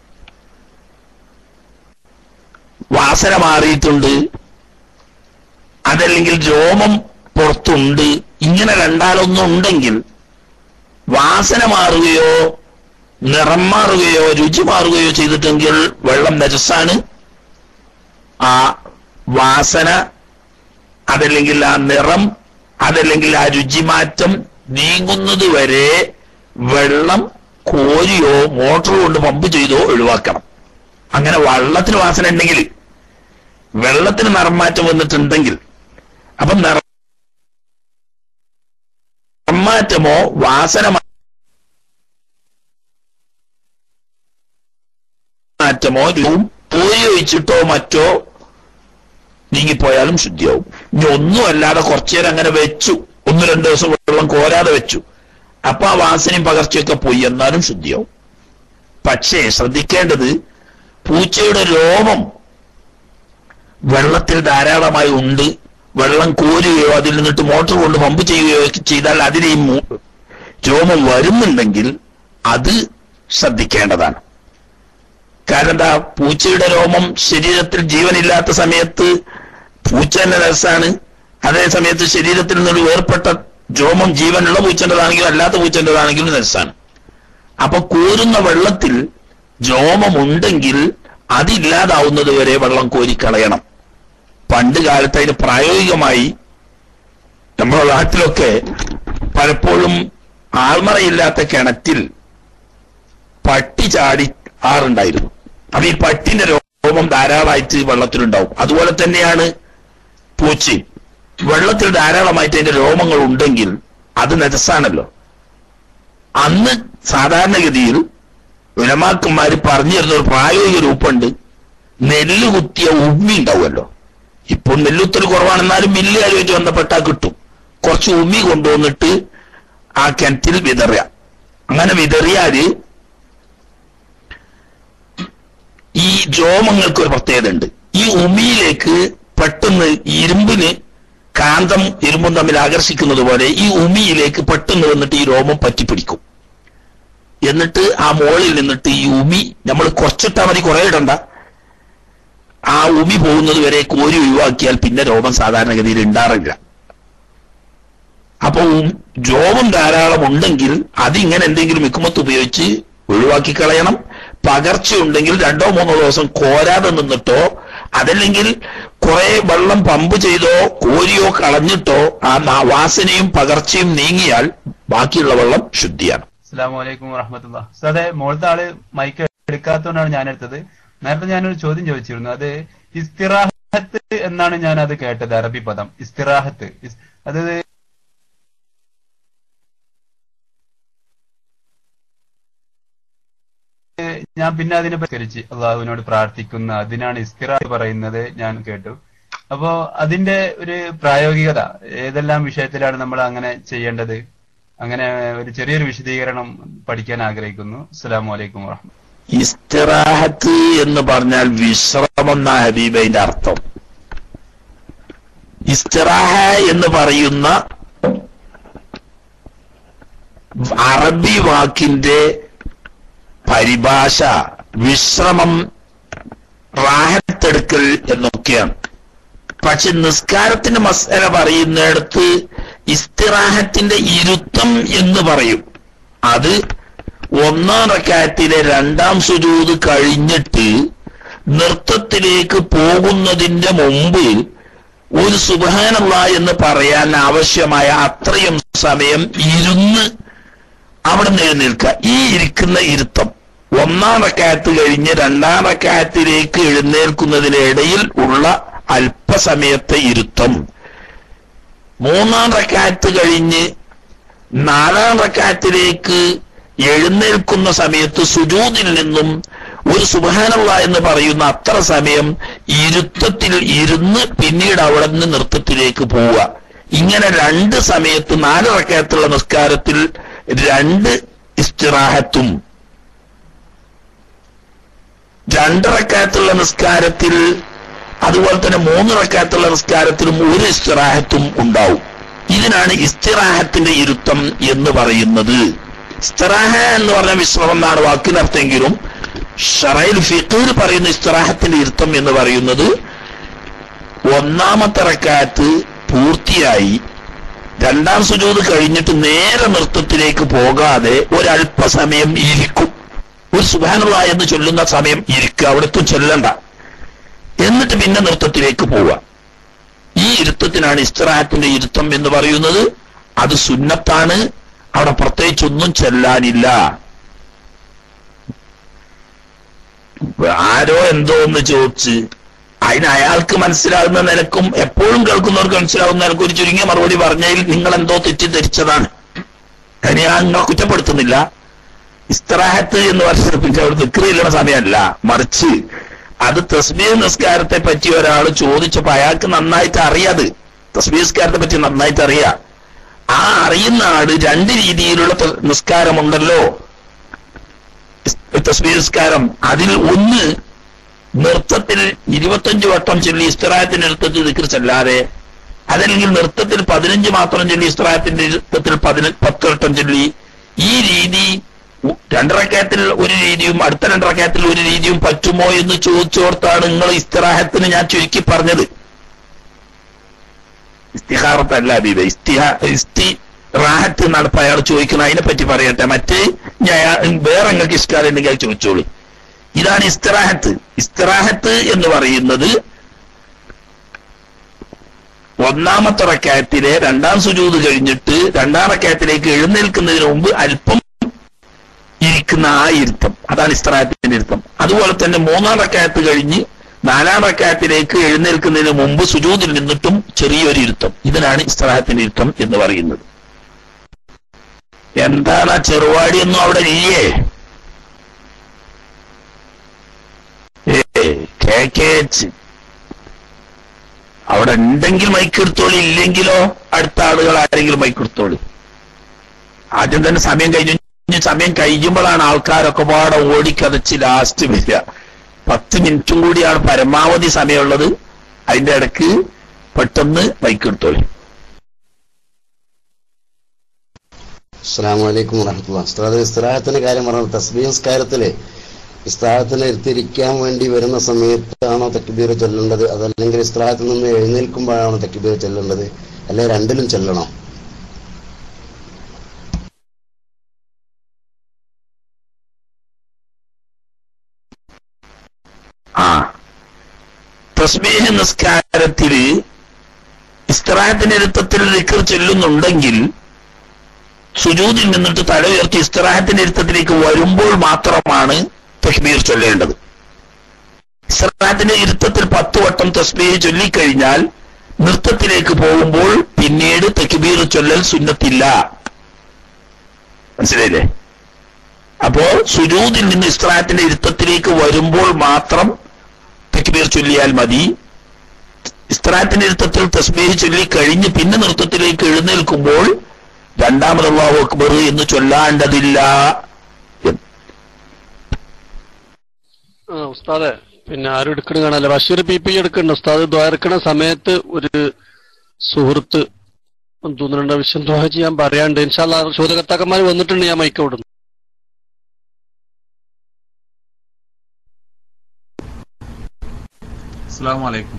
വാസന മാറിയിട്ടുണ്ട് അതല്ലെങ്കിൽ രോമം പുറത്തുണ്ട് ഇങ്ങനെ രണ്ടാലൊന്നും ഉണ്ടെങ്കിൽ വാസന മാറുകയോ നിറം മാറുകയോ രുചി മാറുകയോ ചെയ്തിട്ടെങ്കിൽ വെള്ളം നജസ്സാണ് ആ വാസന അതല്ലെങ്കിൽ ആ നിറം അതല്ലെങ്കിൽ ആ രുചിമാറ്റം നീങ്ങുന്നത് വരെ വെള്ളം കോരിയോ മോട്ടോർ കൊണ്ട് പമ്പ് ചെയ്തോ ഒഴിവാക്കണം അങ്ങനെ വെള്ളത്തിന് വാസന ഉണ്ടെങ്കിൽ വെള്ളത്തിന് നിറമാറ്റം വന്നിട്ടുണ്ടെങ്കിൽ അപ്പൊ നിറമാറ്റമോ വാസന മാറ്റമോ രൂപം പോയി ഒഴിച്ചിട്ടോ മറ്റോ നീങ്ങിപ്പോയാലും ശുദ്ധിയാവും ഇനി ഒന്നും അല്ലാതെ കുറച്ചു നേരം അങ്ങനെ വെച്ചു ഒന്ന് രണ്ട് ദിവസം വെള്ളം കോരാതെ വെച്ചു അപ്പൊ ആ വാസനയും പകർച്ചയൊക്കെ പോയി എന്നാലും ശുദ്ധിയാവും പക്ഷേ ശ്രദ്ധിക്കേണ്ടത് പൂച്ചയുടെ രോമം വെള്ളത്തിൽ ധാരാളമായി ഉണ്ട് വെള്ളം കോരുകയോ അതിൽ നിന്നിട്ട് മോട്ടോർ കൊണ്ട് പമ്പ് ചെയ്യുകയോ ഒക്കെ ചെയ്താൽ അതിന് ഈ മൂ- രോമം വരുന്നുണ്ടെങ്കിൽ അത് ശ്രദ്ധിക്കേണ്ടതാണ് കാരണം എന്താ പൂച്ചയുടെ രോമം ശരീരത്തിൽ ജീവനില്ലാത്ത സമയത്ത് പൂച്ച തന്നെ രസാണ് അതേ സമയത്ത് ശരീരത്തിൽ നിന്നൊരു വേർപെട്ട രോമം ജീവനുള്ള പൂച്ചൻ്റെതാണെങ്കിലും അല്ലാത്ത പൂച്ചൻ്റെതാണെങ്കിലും രസാണ് അപ്പൊ കോരുന്ന വെള്ളത്തിൽ രോമമുണ്ടെങ്കിൽ അതില്ലാതാവുന്നത് വരെ വെള്ളം കോരിക്കളയണം പണ്ട് കാലത്ത് അതിന് പ്രായോഗികമായി നമ്മുടെ നാട്ടിലൊക്കെ പലപ്പോഴും ആൾമറയില്ലാത്ത കിണറ്റിൽ പട്ടി ചാടി ആറുണ്ടായിരുന്നു അപ്പൊ ഈ പട്ടിന്റെ രോമം ധാരാളമായിട്ട് വെള്ളത്തിലുണ്ടാവും അതുപോലെ തന്നെയാണ് പൂച്ചയും വെള്ളത്തിൽ ധാരാളമായിട്ട് അതിന്റെ രോമങ്ങൾ ഉണ്ടെങ്കിൽ അത് നജസാണല്ലോ അന്ന് സാധാരണഗതിയിൽ ഉലമാക്കന്മാര് പറഞ്ഞു തരുന്ന ഒരു പ്രായോഗിക രൂപമുണ്ട് നെല്ല് കുത്തിയ ഉമ്മി ഉണ്ടാവുമല്ലോ ഇപ്പോൾ നെല്ലുത്തൽ കുറവാണെന്നാലും മില്ല് ആലോചിച്ച് ബന്ധപ്പെട്ടാൽ കിട്ടും കുറച്ച് ഉമ്മി കൊണ്ടുവന്നിട്ട് ആ കിണറ്റിൽ വിതറുക അങ്ങനെ വിതറിയാല് ഈ രോമങ്ങൾക്ക് ഒരു പ്രത്യേകത ഉണ്ട് ഈ ഉമിയിലേക്ക് പെട്ടെന്ന് ഇരുമ്പിന് കാന്തം ഇരുമ്പും തമ്മിൽ ആകർഷിക്കുന്നത് പോലെ ഈ ഉമിയിലേക്ക് പെട്ടെന്ന് വന്നിട്ട് ഈ രോമം പറ്റിപ്പിടിക്കും എന്നിട്ട് ആ മോളിൽ നിന്നിട്ട് ഈ ഉമി നമ്മൾ കുറച്ചിട്ടാ മതി കുറെ ഇടണ്ട ആ ഉമി പോകുന്നത് വരെ കോരി ഒഴിവാക്കിയാൽ പിന്നെ രോമം സാധാരണഗതിയിൽ ഉണ്ടാറില്ല അപ്പൊ ഉം- രോമം ധാരാളം ഉണ്ടെങ്കിൽ അതിങ്ങനെ എന്തെങ്കിലും മിക്കുമത്ത് ഉപയോഗിച്ച് ഒഴിവാക്കി കളയണം പകർച്ച ഉണ്ടെങ്കിൽ രണ്ടോ മൂന്നോ ദിവസം കോരാതെ നിന്നിട്ടോ അതല്ലെങ്കിൽ കുറെ വെള്ളം പമ്പ് ചെയ്തോ കോരിയോ കളഞ്ഞിട്ടോ ആ നാ- വാസനയും പകർച്ചയും നീങ്ങിയാൽ ബാക്കിയുള്ള വെള്ളം ശുദ്ധിയാണ് അസ്സാം വലൈക്കും വറഹമത്തുള്ള സാറേ മോളത്തെ ആള് മൈക്ക് എടുക്കാത്തതുകൊണ്ടാണ് ഞാൻ എടുത്തത് നേരത്തെ ഞാനൊരു ചോദ്യം ചോദിച്ചിരുന്നു അത് ഇസ്തിറാഹത്ത് എന്നാണ് ഞാൻ അത് കേട്ടത് അറബി പദം ഇസ്തിറാഹത്ത് ഇസ്- അത് ഞാൻ പിന്നെ അതിനെ പരിഷ്കരിച്ച് അള്ളാഹുവിനോട് പ്രാർത്ഥിക്കുന്ന അതിനാണ് ഇസ്തിറാ പറയുന്നത് ഞാൻ കേട്ടു അപ്പോ അതിന്റെ ഒരു പ്രായോഗികത ഏതെല്ലാം വിഷയത്തിലാണ് നമ്മൾ അങ്ങനെ ചെയ്യേണ്ടത് അങ്ങനെ ഒരു ചെറിയൊരു വിശദീകരണം പഠിക്കാൻ ആഗ്രഹിക്കുന്നു അസ്സലാമു അലൈക്കും വറഹ്മ ഇസ്തിറാഹത്ത് എന്ന് പറഞ്ഞാൽ വിശ്രമം എന്ന ഹബീബിന്റെ അർത്ഥം ഇസ്തിറാഹ എന്ന് പറയുന്ന അറബി വാക്കിന്റെ പരിഭാഷ വിശ്രമം റാഹത്തെടുക്കൽ എന്നൊക്കെയാണ് പക്ഷെ നിസ്കാരത്തിന്റെ മസല പറയുന്നിടത്ത് ഇസ്തിറാഹത്തിന്റെ ഇരുത്തം എന്ന് പറയും അത് ഒന്നാം റക്കായത്തിലെ രണ്ടാം സുജൂത് കഴിഞ്ഞിട്ട് നൃത്തത്തിലേക്ക് പോകുന്നതിന്റെ മുമ്പ് ഒരു സുബാനല്ല എന്ന് പറയാൻ ആവശ്യമായ അത്രയും സമയം ഇരുന്ന് അവിടെ നിന്ന് എഴുന്നേൽക്കുക ഈ ഇരിക്കുന്ന ഇരുത്തം ഒന്നാം റക്കായത്ത് കഴിഞ്ഞ് രണ്ടാം റക്കായത്തിലേക്ക് എഴുന്നേൽക്കുന്നതിനിടയിൽ ഉള്ള അല്പസമയത്തെ ഇരുത്തം മൂന്നാം റക്കായത്ത് കഴിഞ്ഞ് നാലാം റക്കായത്തിലേക്ക് എഴുന്നേൽക്കുന്ന സമയത്ത് സുജൂദിൽ നിന്നും ഒരു സുബാനുള്ള എന്ന് പറയുന്ന അത്ര സമയം ഇരുത്തത്തിൽ ഇരുന്ന് പിന്നീട് അവിടെ നിന്ന് നൃത്തത്തിലേക്ക് പോവുക ഇങ്ങനെ രണ്ട് സമയത്ത് നാല് റക്കയത്തുള്ള നിസ്കാരത്തിൽ രണ്ട് ഇസ്തിറാഹത്തും രണ്ട് റക്കയത്തുള്ള നിസ്കാരത്തിൽ അതുപോലെ തന്നെ മൂന്ന് റക്കയത്തുള്ള നിസ്കാരത്തിലും ഒരു ഇസ്തിറാഹത്തും ഉണ്ടാവും ഇതിനാണ് ഇസ്തിറാഹത്തിന്റെ ഇരുത്തം എന്ന് പറയുന്നത് ഇസ്തിറാഹ എന്ന് പറഞ്ഞ വിശ്രമം എന്നാണ് വാക്കിനർത്ഥമെങ്കിലും ഷറയിൽ ഫിഖീർ പറയുന്ന ഇസ്തിറാഹത്തിന്റെ ഇരുത്തം എന്ന് പറയുന്നത് ഒന്നാമത്തെ റക്കാത്ത് പൂർത്തിയായി രണ്ടാം സുജൂത് കഴിഞ്ഞിട്ട് നേരെ നൃത്തത്തിലേക്ക് പോകാതെ ഒരല്പസമയം ഇരിക്കും ഒരു സുബാനുള്ള എന്ന് ചൊല്ലുന്ന സമയം ഇരിക്കുക അവിടത്തും ചൊല്ലണ്ട എന്നിട്ട് പിന്നെ നൃത്തത്തിലേക്ക് പോവുക ഈ ഇരുത്തത്തിനാണ് ഇസ്തറാഹത്തിന്റെ ഇരുത്തം എന്ന് പറയുന്നത് അത് സുന്നത്താണ് അവിടെ പ്രത്യേകിച്ചൊന്നും ചെല്ലാനില്ല ആരോ എന്തോ ഒന്ന് ചോദിച്ച് അതിന് അയാൾക്ക് മനസ്സിലാകുന്ന നിലക്കും എപ്പോഴും കേൾക്കുന്നവർക്ക് മനസ്സിലാകുന്ന നിലക്കും ഒരു ചുരുങ്ങിയ മറുപടി പറഞ്ഞതിൽ നിങ്ങൾ എന്തോ തെറ്റിദ്ധരിച്ചതാണ് അതിന് ഞാൻ നിങ്ങളെ കുറ്റപ്പെടുത്തുന്നില്ല ഇസ്തറാഹത്ത് എന്ന് പറഞ്ഞത് പിന്നെ അവിടെ നിൽക്കുന്ന സമയമല്ല മറിച്ച് അത് തസ്ബീർ നിസ്കാരത്തെ പറ്റി ഒരാൾ ചോദിച്ചപ്പോ അയാൾക്ക് നന്നായിട്ട് അറിയാത് തസ്ബീർ നിസ്കാരത്തെ പറ്റി നന്നായിട്ട് അറിയാം ആ അറിയുന്ന ആള് രണ്ട് രീതിയിലുള്ള ത- നിസ്കാരമുണ്ടല്ലോ ഇസ്- തസ്ബീർ നിസ്കാരം അതിൽ ഒന്ന് നൃത്തത്തിൽ ഇരുപത്തഞ്ച് വട്ടം ചൊല്ലി ഇസ്തറായത്തിന്റെ നൃത്തത്തിൽ ദിക്കർ ചെല്ലാതെ അതല്ലെങ്കിൽ നൃത്തത്തിൽ പതിനഞ്ച് മാത്രം ചൊല്ലി ഇസ്തറായത്തിന്റെ നൃത്തത്തിൽ പതിന പത്ത് വട്ടം ചൊല്ലി ഈ രീതി ഉ- രണ്ടറക്കയത്തിൽ ഒരു രീതിയും അടുത്ത രണ്ടറക്കയത്തിൽ ഒരു രീതിയും പറ്റുമോ എന്ന് ചോദിച്ചോർത്താണ് നിങ്ങൾ ഇസ്തിറാഹത്തിന് ഞാൻ ചുരുക്കി പറഞ്ഞത് ഇസ്തിഹാറത്തല്ല അബീബ ഇസ്തിഹാ ഇസ്തി റാഹത്ത് നടപ്പ് അയാൾ ചോദിക്കണം അതിനെ പറ്റി പറയട്ടെ മറ്റ് ഞാൻ വേറെ നിങ്ങൾക്ക് ഇഷ്ടമുണ്ടെങ്കിൽ അത് ചോദിച്ചോളൂ ഇതാണ് ഇസ്തിറാഹത്ത് ഇസ്തിറാഹത്ത് എന്ന് പറയുന്നത് ഒന്നാമത്തെ റക്കായത്തിലെ രണ്ടാം സുജൂത് കഴിഞ്ഞിട്ട് രണ്ടാം റക്കായത്തിലേക്ക് എഴുന്നേൽക്കുന്നതിന് മുമ്പ് അല്പം ഇരിക്കുന്ന ആ ഇരുത്തം അതാണ് ഇസ്തറായത്തിന്റെ ഇരുത്തം അതുപോലെ തന്നെ മൂന്നാം റക്കായത്ത് കഴിഞ്ഞ് നാലാം റക്കായത്തിലേക്ക് എഴുന്നേൽക്കുന്നതിന് മുമ്പ് സുജൂതിൽ നിന്നിട്ടും ചെറിയൊരു ഇരുത്തം ഇതിനാണ് ഇസ്തറാഹത്തിന്റെ ഇരുത്തം എന്ന് പറയുന്നത് എന്താണ് ആ ചെറുവാടിയൊന്നും അവിടെ ഇല്ലേ ഏ കെ കെ എച്ച് അവിടെ ഉണ്ടെങ്കിൽ മൈക്ക് എടുത്തോളി ഇല്ലെങ്കിലോ അടുത്ത ആളുകൾ ആരെങ്കിലും മൈക്ക് എടുത്തോളി ആദ്യം തന്നെ സമയം കഴിഞ്ഞു ഇനി സമയം കഴിയുമ്പോഴാണ് ആൾക്കാരൊക്കെ പാടെ ഓടിക്കതച്ച് ലാസ്റ്റ് വരിക പത്ത് മിനിറ്റും കൂടിയാണ് പരമാവധി സമയമുള്ളത് അതിന്റെ ഇടക്ക് പെട്ടെന്ന് മൈക്ക് എടുത്തോളി അസ്സാം വലൈക്കും വറഹമുല്ല ഉസ്താദ് ഇസ്തിറാഹത്തിന്റെ കാര്യം പറഞ്ഞു തസ്ബീഹ് നിസ്കാരത്തില് ഇസ്തിറാഹത്തിന് ഇരുത്തിരിക്കാൻ വേണ്ടി വരുന്ന സമയത്താണോ തക്ബീർ ചൊല്ലേണ്ടത് അതല്ലെങ്കിൽ ഇസ്തിറാഹത്തിൽ നിന്ന് എഴുന്നേൽക്കുമ്പോഴാണോ തക്ബീർ ചൊല്ലേണ്ടത് അല്ലെ രണ്ടിലും ചെല്ലണം ആ തസ്ബീഹ് നിസ്കാരത്തില് ഇസ്തറാഹത്തിന്റെ ഇരുത്തത്തിൽ ദിക്കർ ചെല്ലുന്നുണ്ടെങ്കിൽ സുജൂദിൽ നിന്നിട്ട് തല ഉയർത്തി ഇസ്തറാഹത്തിന്റെ ഇരുത്തത്തിലേക്ക് വരുമ്പോൾ മാത്രമാണ് തക്ബീർ ചൊല്ലേണ്ടത് ഇസ്തറാഹത്തിന്റെ ഇരുത്തത്തിൽ പത്ത് വട്ടം തസ്ബീഹ് ചൊല്ലിക്കഴിഞ്ഞാൽ നൃത്തത്തിലേക്ക് പോകുമ്പോൾ പിന്നീട് തക്ബീർ ചൊല്ലൽ സുന്നത്തില്ല മനസ്സിലായില്ലേ അപ്പോ സുജൂദിൽ നിന്ന് ഇസ്തറാഹത്തിന്റെ ഇരുത്തത്തിലേക്ക് വരുമ്പോൾ മാത്രം തക്ബീർ ചൊല്ലിയാൽ മതി ഇസ്തറാഹത്തിന്റെ ഇരുത്തത്തിൽ തസ്ബീഹ് ചൊല്ലി കഴിഞ്ഞ് പിന്നെ നൃത്തത്തിലേക്ക് എഴുന്നേൽക്കുമ്പോൾ രണ്ടാമത് അള്ളാഹു അക്ബർ എന്ന് ചൊല്ലാണ്ടതില്ല ആ ഉസ്താദെ പിന്നെ ആരും എടുക്കണ കാണാല്ല ബഷീർ പി പി എടുക്കണ്ട ഉസ്താദ് ദ്വാരക്കണ സമയത്ത് ഒരു സുഹൃത്ത് തോന്നുന്നുണ്ട് വിഷയം ദ്വാര ചെയ്യാൻ പറയാണ്ട് ഇൻഷാല്ല ചോദ്യകർത്താക്കന്മാർ വന്നിട്ടുണ്ട് ഞാൻ മൈക്ക് വിടുന്നു അസ്സാം വലൈക്കും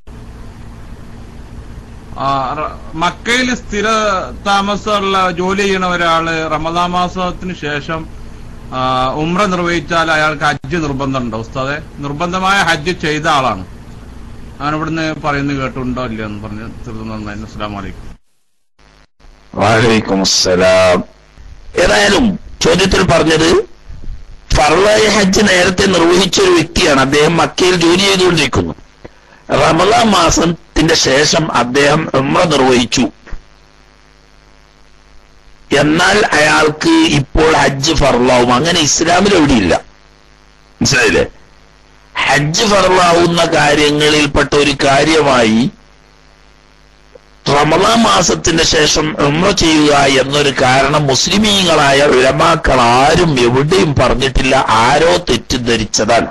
ആ റ- മക്കയിൽ സ്ഥിര താമസമുള്ള ജോലി ചെയ്യണ ഒരാള് റമദാൻ മാസത്തിന് ശേഷം ആ, ഉംറ നിർവഹിച്ചാൽ അയാൾക്ക് ഹജ്ജ് നിർബന്ധമുണ്ടോ ഉസ്താദെ നിർബന്ധമായ ഹജ്ജ് ചെയ്ത ആളാണ് ഞാൻ ഇവിടുന്ന് പറയുന്നത് കേട്ടുണ്ടോ ഇല്ലയോ എന്ന് പറഞ്ഞ് തീർന്നു നന്നായിരുന്നു അസ്സാം വലൈക്കും വാലൈക്കും അസ്സലാം ഏതായാലും ചോദ്യത്തിൽ പറഞ്ഞത് ഫർലായ ഹജ്ജ് നേരത്തെ നിർവഹിച്ച ഒരു വ്യക്തിയാണ് അദ്ദേഹം മക്കയിൽ ജോലി ചെയ്തുകൊണ്ടിരിക്കുന്നു റമദാൻ മാസത്തിന്റെ ശേഷം അദ്ദേഹം ഉംറ നിർവഹിച്ചു എന്നാൽ അയാൾക്ക് ഇപ്പോൾ ഹജ്ജ് ഫർലാവും അങ്ങനെ ഇസ്ലാമിൽ എവിടെയില്ല മനസ്സിലായില്ലേ ഹജ്ജ് ഫർലാവുന്ന കാര്യങ്ങളിൽപ്പെട്ട ഒരു കാര്യമായി റമദാൻ മാസത്തിന്റെ ശേഷം ഉംറ ചെയ്യുക എന്നൊരു കാരണം മുസ്ലിമീങ്ങളായ ഉലമാക്കൾ ആരും എവിടെയും പറഞ്ഞിട്ടില്ല ആരോ തെറ്റിദ്ധരിച്ചതാണ്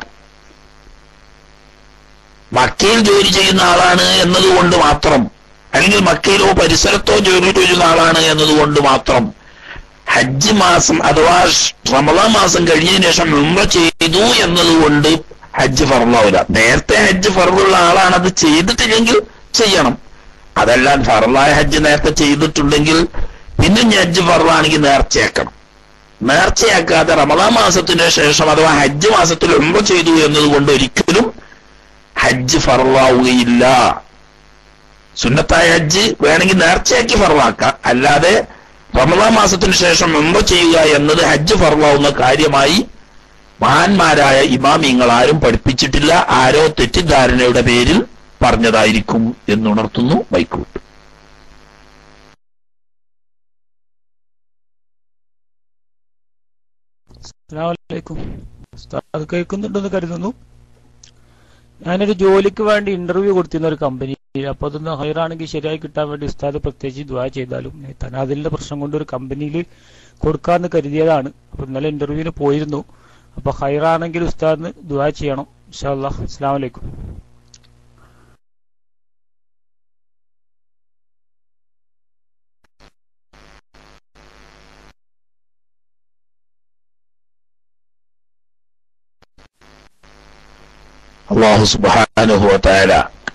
മക്കയിൽ ജോലി ചെയ്യുന്ന ആളാണ് എന്നതുകൊണ്ട് മാത്രം അല്ലെങ്കിൽ മക്കയിലോ പരിസരത്തോ ജോലി ചെയ്യുന്ന ആളാണ് എന്നതുകൊണ്ട് മാത്രം ഹജ്ജ് മാസം അഥവാ റമദാൻ മാസം കഴിഞ്ഞതിന് ശേഷം ഉംറ ചെയ്തു എന്നതുകൊണ്ട് ഹജ്ജ് ഫറലാവില്ല നേരത്തെ ഹജ്ജ് ഫറലുള്ള ആളാണ് അത് ചെയ്തിട്ടില്ലെങ്കിൽ ചെയ്യണം അതല്ലാൻ ഫറലായ ഹജ്ജ് നേരത്തെ ചെയ്തിട്ടുണ്ടെങ്കിൽ പിന്നെ ഇനി ഹജ്ജ് ഫറലാണെങ്കിൽ നേർച്ചയാക്കണം നേർച്ചയാക്കാതെ റമദാൻ മാസത്തിന് ശേഷം അഥവാ ഹജ്ജ് മാസത്തിൽ ഉംറ ചെയ്തു എന്നതുകൊണ്ട് ഒരിക്കലും ഹജ്ജ് ഫറലാവുകയില്ല സുന്നത്തായ ഹജ്ജ് വേണമെങ്കിൽ നേർച്ചയാക്കി ഫറലാക്കാം അല്ലാതെ റമദാൻ മാസത്തിന് ശേഷം ഉംറ ചെയ്യുക എന്നത് ഹജ്ജ് ഫറലാവുന്ന കാര്യമായി മഹാന്മാരായ ഇമാമിങ്ങൾ ആരും പഠിപ്പിച്ചിട്ടില്ല ആരോ തെറ്റിദ്ധാരണയുടെ പേരിൽ പറഞ്ഞതായിരിക്കും എന്നുണർത്തുന്നു മൈക്കൂട്ട് അസ്സലാമലൈക്കും ഉസ്താദ് കേൾക്കുന്നുണ്ടെന്ന് കരുതുന്നു ഞാനൊരു ജോലിക്ക് വേണ്ടി ഇന്റർവ്യൂ കൊടുത്തിരുന്ന ഒരു കമ്പനിയിൽ അപ്പൊ അതൊന്ന് ഹയറാണെങ്കിൽ ശരിയായി കിട്ടാൻ വേണ്ടി ഉസ്താദ് പ്രത്യേകിച്ച് ദ്വാ ചെയ്താലും തനാദിലിന്റെ പ്രശ്നം കൊണ്ട് ഒരു കമ്പനിയിൽ കൊടുക്കാന്ന് കരുതിയതാണ് അപ്പൊ ഇന്നലെ ഇന്റർവ്യൂവിന് പോയിരുന്നു അപ്പൊ ഹയറാണെങ്കിൽ ഉസ്താദിന് ദ്വാ ചെയ്യണം ഇൻഷാല്ലാ അസ്സാം വലൈക്കും അള്ളാഹു സുബാനുഭവത്തായ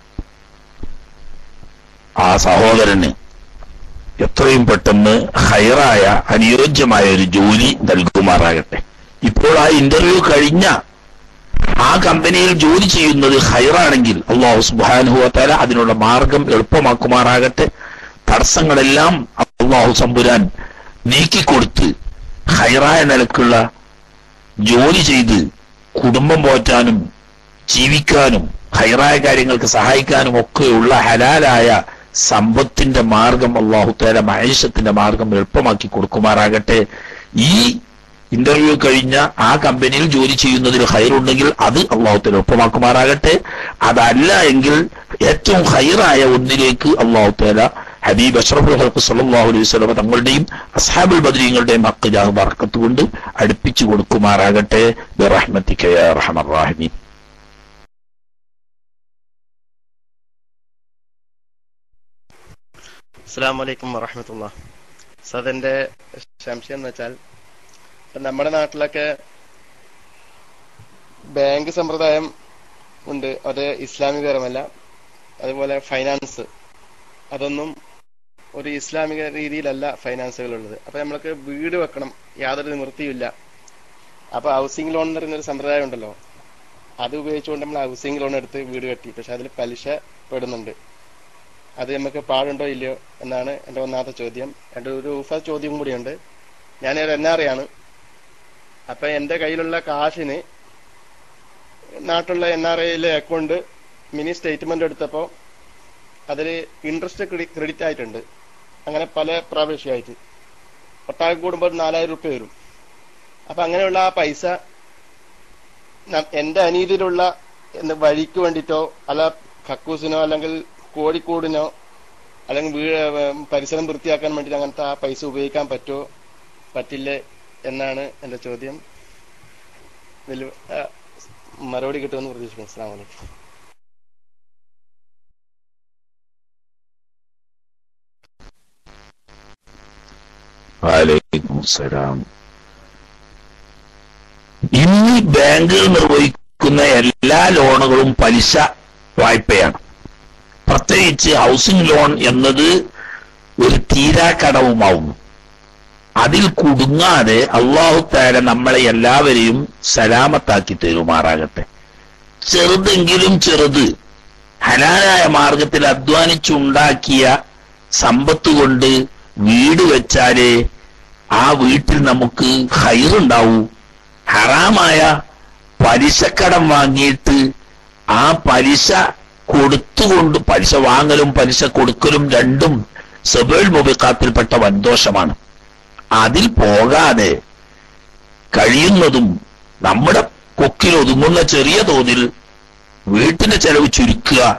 ആ സഹോദരന് എത്രയും പെട്ടെന്ന് ഹൈറായ അനുയോജ്യമായ ഒരു ജോലി നൽകുമാറാകട്ടെ ഇപ്പോൾ ആ ഇന്റർവ്യൂ കഴിഞ്ഞ ആ കമ്പനിയിൽ ജോലി ചെയ്യുന്നത് ഹൈറാണെങ്കിൽ അള്ളാഹു സുബാനുഭവത്താല അതിനുള്ള മാർഗം എളുപ്പമാക്കുമാറാകട്ടെ തടസ്സങ്ങളെല്ലാം അള്ളാഹു സമ്പുരാൻ നീക്കിക്കൊടുത്ത് ഹൈറായ നിലക്കുള്ള ജോലി ചെയ്ത് കുടുംബം പോറ്റാനും ജീവിക്കാനും ഹൈറായ കാര്യങ്ങൾക്ക് സഹായിക്കാനും ഒക്കെയുള്ള ഹലാലായ സമ്പത്തിന്റെ മാർഗം അള്ളാഹുത്തേല മഹേഷത്തിന്റെ മാർഗം എളുപ്പമാക്കി കൊടുക്കുമാറാകട്ടെ ഈ ഇന്റർവ്യൂ കഴിഞ്ഞ ആ കമ്പനിയിൽ ജോലി ചെയ്യുന്നതിൽ ഹൈറുണ്ടെങ്കിൽ അത് അള്ളാഹുത്തേല എളുപ്പമാക്കുമാറാകട്ടെ അതല്ല എങ്കിൽ ഏറ്റവും ഹൈറായ ഒന്നിലേക്ക് അള്ളാഹുത്തേല ഹബീബ് അഷ്റഫുൽ ഹൽക്ക് സല്ലല്ലാഹു അലൈഹി വസല്ലം തങ്ങളുടെയും അസ്ഹാബുൽ ബദ്രീങ്ങളുടെയും ഹക്ക് ജാഹ് ബർക്കത്ത് കൊണ്ട് അടുപ്പിച്ചു കൊടുക്കുമാറാകട്ടെ ബിറഹ്മത്തിക യാ അർഹമർ റാഹിമീൻ അസ്സാം വലൈക്കും വറഹമത്തുള്ള സദന്റെ സംശയം എന്ന് വെച്ചാൽ ഇപ്പൊ നമ്മുടെ നാട്ടിലൊക്കെ ബാങ്ക് സമ്പ്രദായം ഉണ്ട് അത് ഇസ്ലാമികപരമല്ല അതുപോലെ ഫൈനാൻസ് അതൊന്നും ഒരു ഇസ്ലാമിക രീതിയിലല്ല ഫൈനാൻസുകൾ ഉള്ളത് അപ്പൊ നമ്മൾക്ക് വീട് വെക്കണം യാതൊരു നിവൃത്തിയില്ല അപ്പൊ ഹൗസിംഗ് ലോൺ എന്ന് പറയുന്ന ഒരു സമ്പ്രദായം ഉണ്ടല്ലോ അത് ഉപയോഗിച്ചുകൊണ്ട് നമ്മൾ ഹൗസിംഗ് ലോൺ എടുത്ത് വീട് കെട്ടി പക്ഷെ അതിൽ പലിശ പെടുന്നുണ്ട് അത് നമുക്ക് പാടുണ്ടോ ഇല്ലയോ എന്നാണ് എന്റെ ഒന്നാമത്തെ ചോദ്യം എന്റെ ഒരു ഊഫ ചോദ്യം കൂടിയുണ്ട് ഞാൻ ഒരു എൻ ആർ ആണ് അപ്പൊ എന്റെ കയ്യിലുള്ള കാശിന് നാട്ടിലുള്ള എൻ ആർ ഐയിലെ അക്കൗണ്ട് മിനി സ്റ്റേറ്റ്മെന്റ് എടുത്തപ്പോ അതിൽ ഇൻട്രസ്റ്റ് ക്രെഡിറ്റ് ആയിട്ടുണ്ട് അങ്ങനെ പല പ്രാവശ്യമായിട്ട് ഒട്ടാകെ കൂടുമ്പോൾ നാലായിരം റുപ്യ വരും അപ്പൊ അങ്ങനെയുള്ള ആ പൈസ ന- എന്റെ അനീതിയിലുള്ള എന്ത് വഴിക്ക് വേണ്ടിയിട്ടോ അല്ല കക്കൂസിനോ അല്ലെങ്കിൽ കോഴിക്കോടിനോ അല്ലെങ്കിൽ വീ ഏർ പരിസരം വൃത്തിയാക്കാൻ വേണ്ടിയിട്ട് അങ്ങനത്തെ ആ പൈസ ഉപയോഗിക്കാൻ പറ്റുമോ പറ്റില്ലേ എന്നാണ് എന്റെ ചോദ്യം ഇതിൽ ആ, മറുപടി കിട്ടുമെന്ന് പ്രതീക്ഷിക്കുന്നു അസ്സാം വലൈക്കും വലൈക്കും സലാം ഇന്ന് ബാങ്കുകൾ നിർവഹിക്കുന്ന എല്ലാ ലോണുകളും പലിശ വായ്പയാണ് പ്രത്യേകിച്ച് ഹൗസിംഗ് ലോൺ എന്നത് ഒരു തീരാക്കടവുമാവുന്നു അതിൽ കുടുങ്ങാതെ അള്ളാഹു താര നമ്മളെ എല്ലാവരെയും സലാമത്താക്കി തരുമാറാകട്ടെ ചെറുതെങ്കിലും ചെറുത് ഹലാലായ മാർഗത്തിൽ അധ്വാനിച്ചുണ്ടാക്കിയ സമ്പത്ത് കൊണ്ട് വീട് വെച്ചാലേ ആ വീട്ടിൽ നമുക്ക് ഹൈറുണ്ടാവൂ ഹറാമായ പലിശക്കടം വാങ്ങിയിട്ട് ആ പലിശ കൊടുത്തുകൊണ്ട് പലിശ വാങ്ങലും പലിശ കൊടുക്കലും രണ്ടും സബേൾ മുബിക്കാത്തിൽപ്പെട്ട വൻദോഷമാണ് അതിൽ പോകാതെ കഴിയുന്നതും നമ്മുടെ കൊക്കിൽ ഒതുങ്ങുന്ന ചെറിയ തോതിൽ വീട്ടിന്റെ ചെലവ് ചുരുക്കുക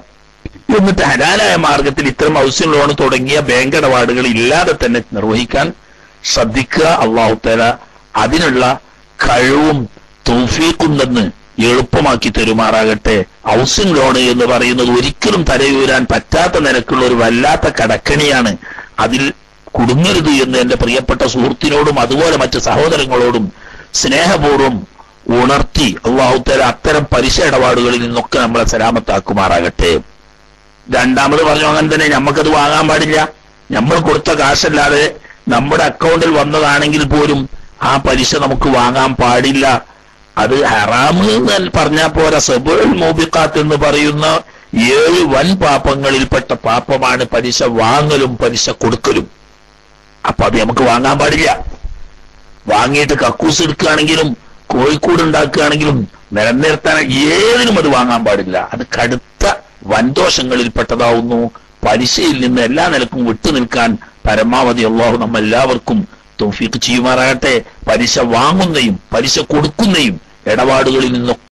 എന്നിട്ട് ഹലാലായ മാർഗത്തിൽ ഇത്തരം ഹൗസിംഗ് ലോൺ തുടങ്ങിയ ബാങ്ക് ഇടപാടുകൾ ഇല്ലാതെ തന്നെ നിർവഹിക്കാൻ ശ്രദ്ധിക്കുക അള്ളാഹുത്തല അതിനുള്ള കഴിവും തൗഫീഖുണ്ടെന്ന് എളുപ്പമാക്കി തരുമാറാകട്ടെ ഹൗസിംഗ് ലോൺ എന്ന് പറയുന്നത് ഒരിക്കലും തലയൂരാൻ പറ്റാത്ത നിരക്കുള്ള ഒരു വല്ലാത്ത കടക്കണിയാണ് അതിൽ കുടുങ്ങരുത് എന്ന് എന്റെ പ്രിയപ്പെട്ട സുഹൃത്തിനോടും അതുപോലെ മറ്റ് സഹോദരങ്ങളോടും സ്നേഹപൂർവ്വം ഉണർത്തി അള്ളാഹുത്തല അത്തരം പലിശ ഇടപാടുകളിൽ നിന്നൊക്കെ നമ്മളെ സലാമത്താക്കുമാറാകട്ടെ രണ്ടാമത് പറഞ്ഞു അങ്ങനെ തന്നെ നമുക്കത് വാങ്ങാൻ പാടില്ല നമ്മൾ കൊടുത്ത കാശല്ലാതെ നമ്മുടെ അക്കൗണ്ടിൽ വന്നതാണെങ്കിൽ പോലും ആ പലിശ നമുക്ക് വാങ്ങാൻ പാടില്ല അത് ഹറാമ് എന്ന് പറഞ്ഞാൽ പോരാ സബുൽ മോബിക്കാത്ത് എന്ന് പറയുന്ന ഏഴ് വൻ പാപങ്ങളിൽപ്പെട്ട പാപമാണ് പലിശ വാങ്ങലും പലിശ കൊടുക്കലും അപ്പൊ അത് നമുക്ക് വാങ്ങാൻ പാടില്ല വാങ്ങിയിട്ട് കക്കൂസ് എടുക്കുകയാണെങ്കിലും കോഴിക്കോട് ഉണ്ടാക്കുകയാണെങ്കിലും നിലനിർത്താൻ ഏതിനും അത് വാങ്ങാൻ പാടില്ല അത് കടുത്ത വൻദോഷങ്ങളിൽപ്പെട്ടതാവുന്നു പലിശയിൽ നിന്ന് എല്ലാ നിലക്കും വിട്ടുനിൽക്കാൻ പരമാവധി അള്ളാഹു നമ്മെല്ലാവർക്കും തൗഫീഖ് ചെയ്യുമാറാകട്ടെ പലിശ വാങ്ങുന്നയും പലിശ കൊടുക്കുന്നയും ഇടപാടുകളിൽ നിന്നൊക്കെ